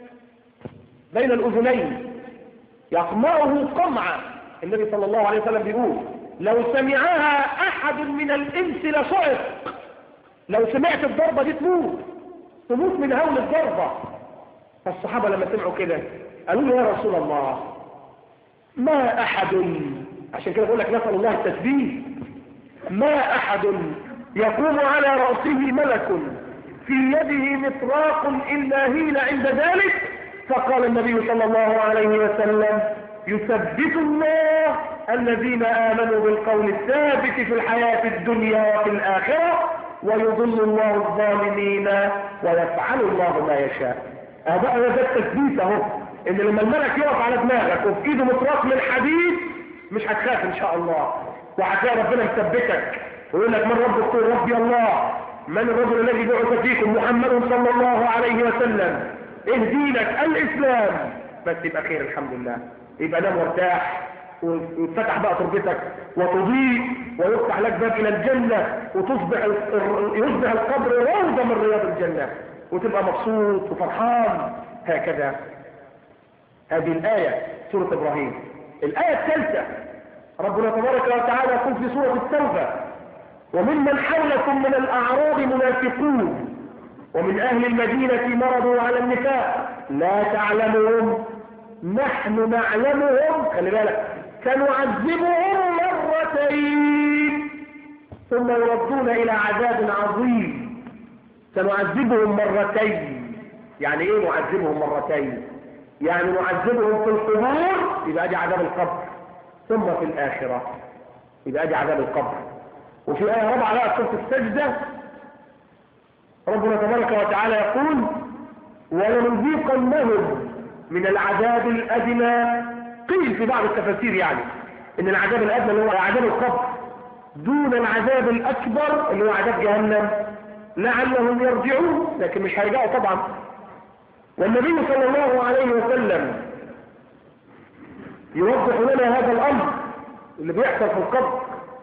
بين الأذنين يقمعه قمعة النبي صلى الله عليه وسلم بيقول لو سمعها أحد من الإنس لصعق لو سمعت الضربة دي تموت تموت من هول الضربة فالصحابة لما سمعوا كده قالوا له يا رسول الله ما أحد عشان كده بقول لك نسأل الله التثبيت ما أحد يقوم على رأسه ملك في يده مطراق إلا هيل عند ذلك فقال النبي صلى الله عليه وسلم يثبت الله الذين آمنوا بالقول الثابت في الحياة الدنيا وفي الآخرة ويضل الله الظالمين ويفعل الله ما يشاء هذا ده التثبيت اهو ان لما الملك يقف على دماغك وفي ايده مطراق من حديد مش هتخاف ان شاء الله وهتلاقي ربنا مثبتك ويقول لك من ربك تقول ربي الله من الرجل الذي بعث فيكم محمد صلى الله عليه وسلم ايه دينك الاسلام بس يبقى خير الحمد لله يبقى نام وارتاح ويتفتح بقى تربتك وتضيء ويفتح لك باب الى الجنة وتصبح يصبح القبر روضة من رياض الجنة وتبقى مبسوط وفرحان هكذا هذه الآية سورة إبراهيم الآية الثالثة ربنا تبارك وتعالى يقول في سورة التوبة وممن حولكم من الأعراب منافقون ومن أهل المدينة مرضوا على النفاق لا تعلمهم نحن نعلمهم خلي بالك سنعذبهم مرتين ثم يردون إلى عذاب عظيم سنعذبهم مرتين يعني ايه نعذبهم مرتين يعني نعذبهم في القبور يبقى دي عذاب القبر ثم في الآخرة يبقى دي عذاب القبر وفي آية رابعة بقى سورة السجدة ربنا تبارك وتعالى يقول ولنذيقنهم من العذاب الأدنى قيل في بعض التفاسير يعني ان العذاب الأدنى اللي هو عذاب القبر دون العذاب الأكبر اللي هو عذاب جهنم لعلهم يرجعون لكن مش هيرجعوا طبعا والنبي صلى الله عليه وسلم يوضح لنا هذا الأمر اللي بيحصل في القبر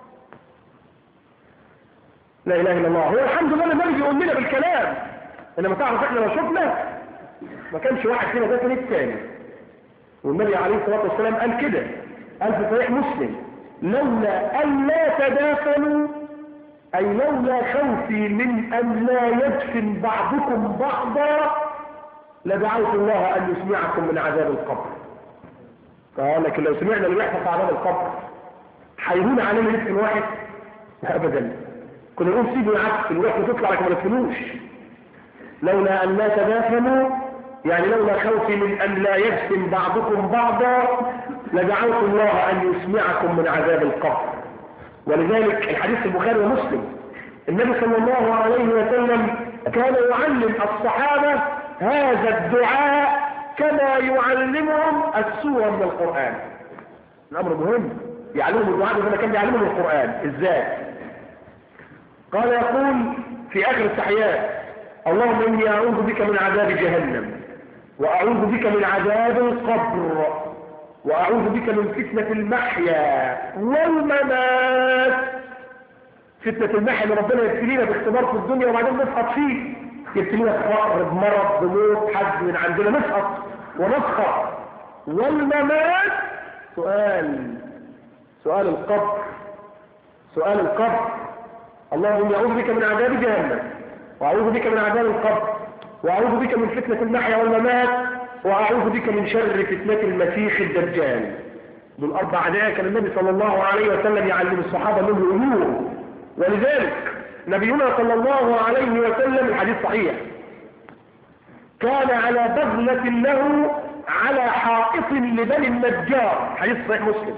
لا إله إلا الله هو الحمد لله النبي بيقول لنا بالكلام إنما تعرف إحنا لو شفنا ما كانش واحد فينا ده كان الثاني والنبي عليه الصلاة والسلام قال كده قال في صحيح مسلم لولا أن لا تدافنوا أي لولا خوفي من أن لا يدفن بعضكم بعضا لدعوت الله أن يسمعكم من عذاب القبر قال لكن لو سمعنا اللي بيحصل في عذاب القبر هيهون علينا ندفن واحد أبدا كنا نقول سيبوا العكس الواحد تطلع لكن ما ندفنوش لولا أن لا تدافنوا يعني لولا خوفي من أن لا يدفن بعضكم بعضا لدعوت الله أن يسمعكم من عذاب القبر ولذلك الحديث البخاري ومسلم النبي صلى الله عليه وسلم كان يعلم الصحابة هذا الدعاء كما يعلمهم السورة من القرآن الأمر مهم يعلمهم الدعاء ده كان يعلمهم القرآن ازاي قال يقول في آخر التحيات اللهم إني أعوذ بك من عذاب جهنم وأعوذ بك من عذاب القبر وأعوذ بك من فتنة المحيا والممات فتنة المحيا اللي ربنا يبتلينا باختبار في الدنيا وبعدين نسقط فيه يبتلينا بفقر بمرض بموت حد من عندنا نسقط ونسقط والممات سؤال سؤال القبر سؤال القبر اللهم أعوذ بك من عذاب جهنم وأعوذ بك من عذاب القبر وأعوذ بك من فتنة المحيا والممات وأعوذ بك من شر فتنة المسيح الدجال دول أربع عدايا كان النبي صلى الله عليه وسلم يعلم الصحابة منه أمور ولذلك نبينا صلى الله عليه وسلم الحديث صحيح كان على بغلة له على حائط لبني النجار حديث صحيح مسلم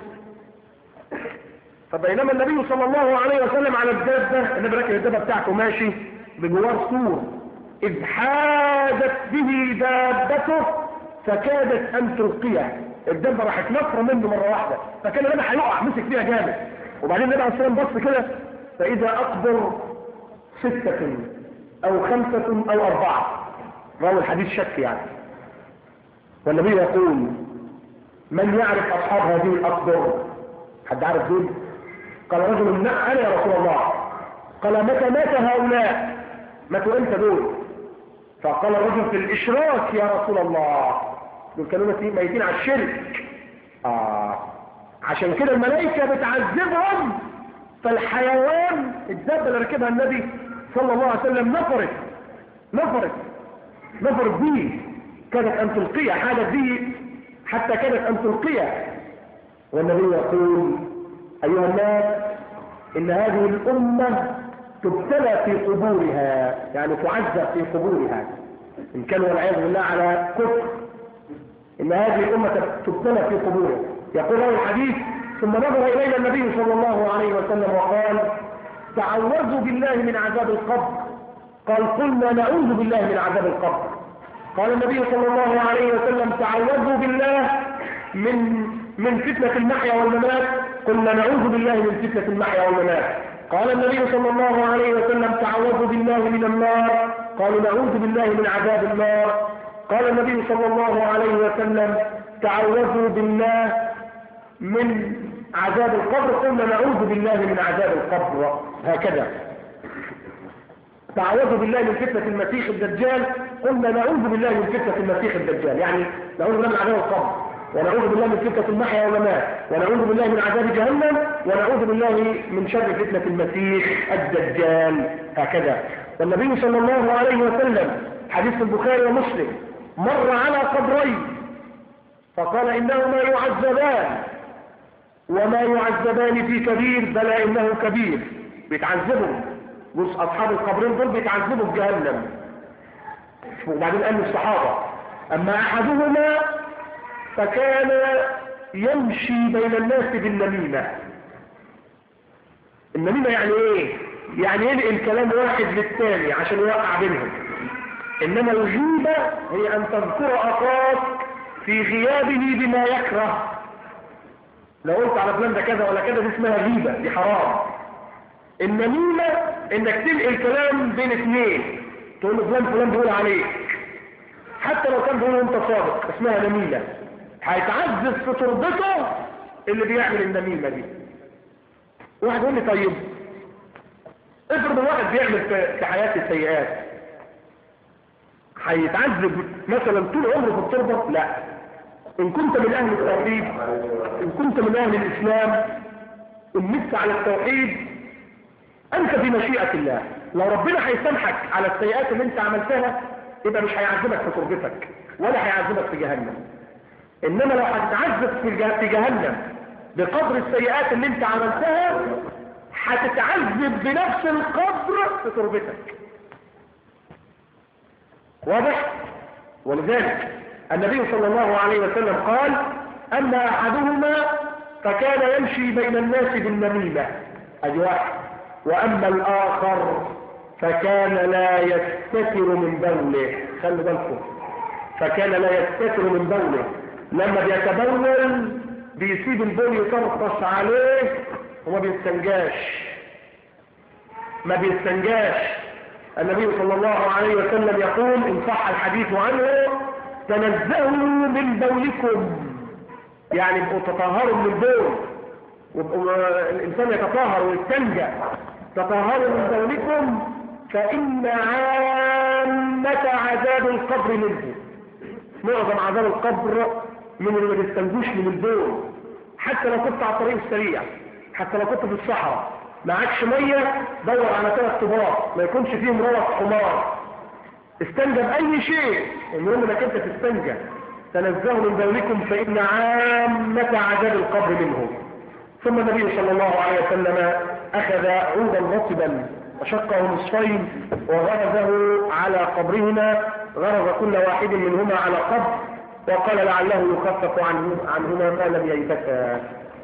فبينما النبي صلى الله عليه وسلم على الدابة النبي راكب الدابة بتاعته ماشي بجوار سور إذ حادت به دابته فكادت أن تلقيه الدابة راحت نفرة منه مرة واحدة فكان النبي هيقع مسك فيها جامد وبعدين النبي عليه الصلاة بص كده فإذا أقدر ستة أو خمسة أو أربعة راوي الحديث شك يعني والنبي يقول من يعرف أصحاب هذه الأقدر حد عارف دول قال رجل نعم أنا يا رسول الله قال متى مات هؤلاء ماتوا امتى دول فقال الرجل في الإشراك يا رسول الله دول كانوا ميتين على الشرك آه عشان كده الملائكة بتعذبهم فالحيوان الدابة اللي ركبها النبي صلى الله عليه وسلم نفرت نفرت نفرت بيه كانت أن تلقيه حالت بيه حتى كانت أن تلقيه والنبي يقول أيها الناس إن هذه الأمة تبتلى في قبورها يعني تعذب في قبورها إن كانوا والعياذ بالله على كفر إن هذه الأمة تبتلى في قبورها يقول له الحديث ثم نظر إلينا النبي صلى الله عليه وسلم وقال تعوذوا بالله من عذاب القبر قال قلنا نعوذ بالله من عذاب القبر قال النبي صلى الله عليه وسلم تعوذوا بالله من من فتنة المحيا والممات قلنا نعوذ بالله من فتنة المحيا والممات قال النبي صلى الله عليه وسلم تعوذوا بالله من النار قالوا نعوذ بالله من عذاب النار قال النبي صلى الله عليه وسلم تعوذوا بالله من عذاب القبر قلنا نعوذ بالله من عذاب القبر هكذا تعوذوا بالله من فتنة المسيح الدجال قلنا نعوذ بالله من فتنة المسيح الدجال يعني نعوذ بالله من عذاب القبر ونعوذ بالله من فتنة المحيا والممات ونعوذ بالله من عذاب جهنم ونعوذ بالله من شر فتنة المسيح الدجال هكذا والنبي صلى الله عليه وسلم حديث البخاري ومسلم مر على قبرين فقال إنهما يعذبان وما يعذبان في كبير بلى إنه كبير بيتعذبوا بص أصحاب القبرين دول بيتعذبوا في جهنم وبعدين قال الصحابة أما أحدهما فكان يمشي بين الناس بالنميمة النميمة يعني ايه يعني ينقل كلام واحد للتاني عشان يوقع بينهم انما الغيبة هي ان تذكر اخاك في غيابه بما يكره لو قلت على فلان ده كذا ولا كذا دي اسمها غيبة دي حرام النميمة انك تنقل كلام بين اثنين تقول له فلان فلان بيقول عليك حتى لو كان بيقول انت صادق اسمها نميمة هيتعذب في تربته اللي بيعمل النميمة دي واحد يقول لي طيب افرض الواحد بيعمل في حياته السيئات هيتعذب مثلا طول عمره في التربة لا إن كنت من أهل التوحيد إن كنت من أهل الإسلام إن مت على التوحيد أنت في مشيئة الله لو ربنا هيسامحك على السيئات اللي أنت عملتها يبقى مش هيعذبك في تربتك ولا هيعذبك في جهنم إنما لو هتتعذب في جهنم بقدر السيئات اللي أنت عملتها هتتعذب بنفس القدر في تربتك واضح ولذلك النبي صلى الله عليه وسلم قال أما أحدهما فكان يمشي بين الناس بالنميمة أدي واحد وأما الآخر فكان لا يستتر من بوله خلوا بالكم فكان لا يستتر من بوله لما بيتبول بيسيب البول يطرطش عليه وما بيستنجاش ما بيستنجاش النبي صلى الله عليه وسلم يقول إن صح الحديث عنه تنزهوا من بولكم يعني ابقوا تطهروا من البول الإنسان يتطهر ويستنجى تطهروا من بولكم فإن عامة عذاب القبر منه معظم عذاب القبر من اللي ما بيستنجوش من البول حتى لو كنت على الطريق السريع حتى لو كنت في الصحراء معكش مية دور على ثلاث طباق ما يكونش فيهم روح حمار استنجى بأي شيء المهم انك انت تستنجى تنزهوا من بولكم فإن عامة عذاب القبر منهم ثم النبي صلى الله عليه وسلم أخذ عودا نصبا وشقه نصفين وغرزه على قبرهما غرز كل واحد منهما على قبر وقال لعله يخفف عنه عنهما ما لم ييبتا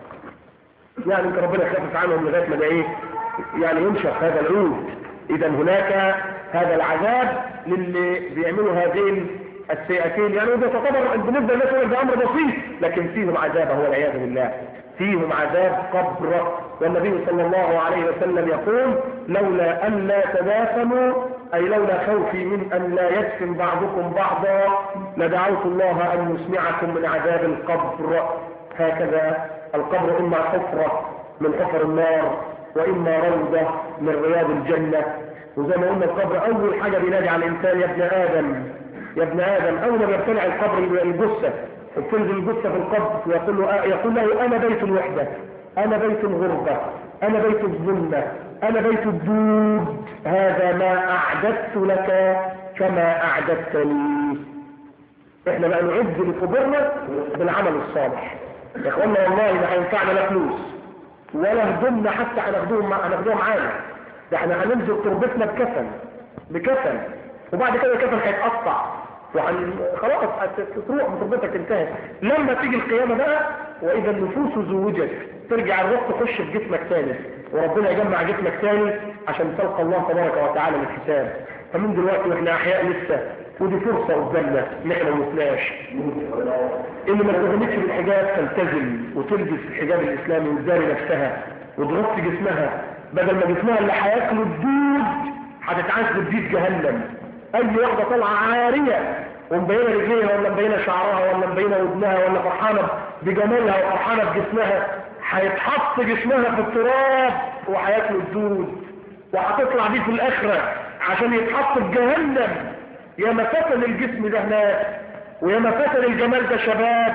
يعني انت ربنا يخفف عنهم لغايه ما ايه يعني ينشف هذا العود اذا هناك هذا العذاب للي بيعملوا هذين السيئتين يعني وده تعتبر بالنسبه للناس ده امر بسيط لكن فيهم عذاب هو العياذ بالله فيهم عذاب قبر والنبي صلى الله عليه وسلم يقول لولا ان لا تدافنوا اي لولا خوفي من ان لا يدفن بعضكم بعضا لدعوت الله ان يسمعكم من عذاب القبر هكذا القبر اما حفرة من حفر النار واما روضة من رياض الجنة وزي ما قلنا القبر اول حاجة بينادي على الانسان يا ابن ادم يا ابن ادم اول ما بيرتلع القبر الجثة وبتنزل الجثة في القبر ويقول له يقول له انا بيت الوحدة انا بيت الغربة انا بيت الظلمة انا بيت الدود هذا ما اعددت لك كما اعددت لي احنا بقى نعد لقبورنا بالعمل الصالح يا اخوانا والله ما هينفعنا لا فلوس ولا هدومنا حتى هناخدوهم هناخدوها معانا ده احنا هننزل تربتنا بكفن بكفن وبعد كده الكفن هيتقطع وعن خلاص تروح بتربتك انتهت لما تيجي القيامة بقى واذا النفوس زوجت ترجع الروح تخش في جسمك تاني وربنا يجمع جسمك تاني عشان تلقى الله تبارك وتعالى للحساب فمن دلوقتي واحنا احياء لسه ودي فرصة قدامنا ان احنا ما نفلاش اللي ما تغنيتش بالحجاب تلتزم وتلبس الحجاب الاسلامي وتداري نفسها وتغطي جسمها بدل ما جسمها اللي هياكله الدود هتتعذب دي في جهنم اي واحدة طالعة عارية ومبينة رجليها ولا مبينة شعرها ولا مبينة ودنها ولا فرحانة بجمالها وفرحانة بجسمها هيتحط جسمها في التراب وهياكلوا الدود وهتطلع دي في الاخرة عشان يتحط في جهنم يا ما فتن الجسم ده هناك ويا ما فتن الجمال ده شباب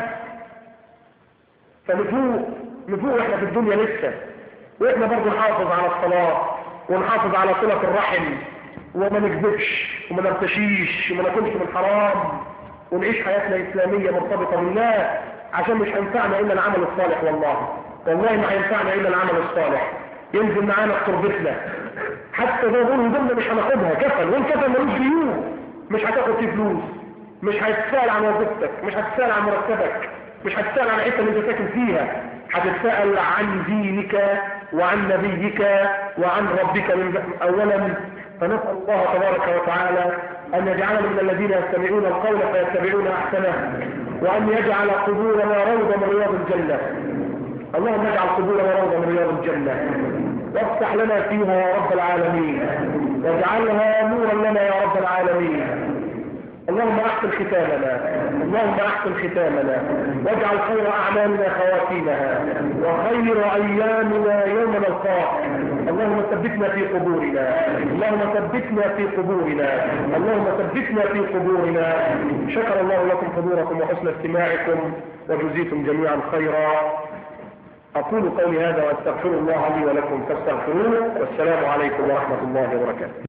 فنفوق نفوق احنا في الدنيا لسه واحنا برضه نحافظ على الصلاة ونحافظ على صلة الرحم وما نكذبش وما نرتشيش وما ناكلش من حرام ونعيش حياتنا إسلامية مرتبطة بالله عشان مش هينفعنا إلا العمل الصالح والله والله ما هينفعنا إلا العمل الصالح ينزل معانا في تربتنا حتى زي ما بيقولوا هدومنا مش هناخدها كفن والكفن ملوش ديون مش هتاخد فيه فلوس مش هتسأل عن وظيفتك مش هتسأل عن مرتبك مش هتسأل عن الحته اللي انت ساكن فيها هتتسأل عن دينك وعن نبيك وعن ربك من اولا فنسأل الله تبارك وتعالى ان يجعلنا من الذين يستمعون القول فيتبعون احسنه وان يجعل قبورنا روضة من رياض الجنة اللهم اجعل قبورنا روضة من رياض الجنة وافتح لنا فيها يا رب العالمين واجعلها نورا لنا يا رب العالمين اللهم احسن احسن ختامنا اللهم احسن ختامنا واجعل خير اعمالنا خواتيمها وخير ايامنا يوم نلقاك اللهم ثبتنا في قبورنا اللهم ثبتنا في قبورنا اللهم ثبتنا في قبورنا شكر الله لكم حضوركم وحسن استماعكم وجزيتم جميعا خيرا أقول قولي هذا وأستغفر الله لي ولكم فاستغفروه والسلام عليكم ورحمة الله وبركاته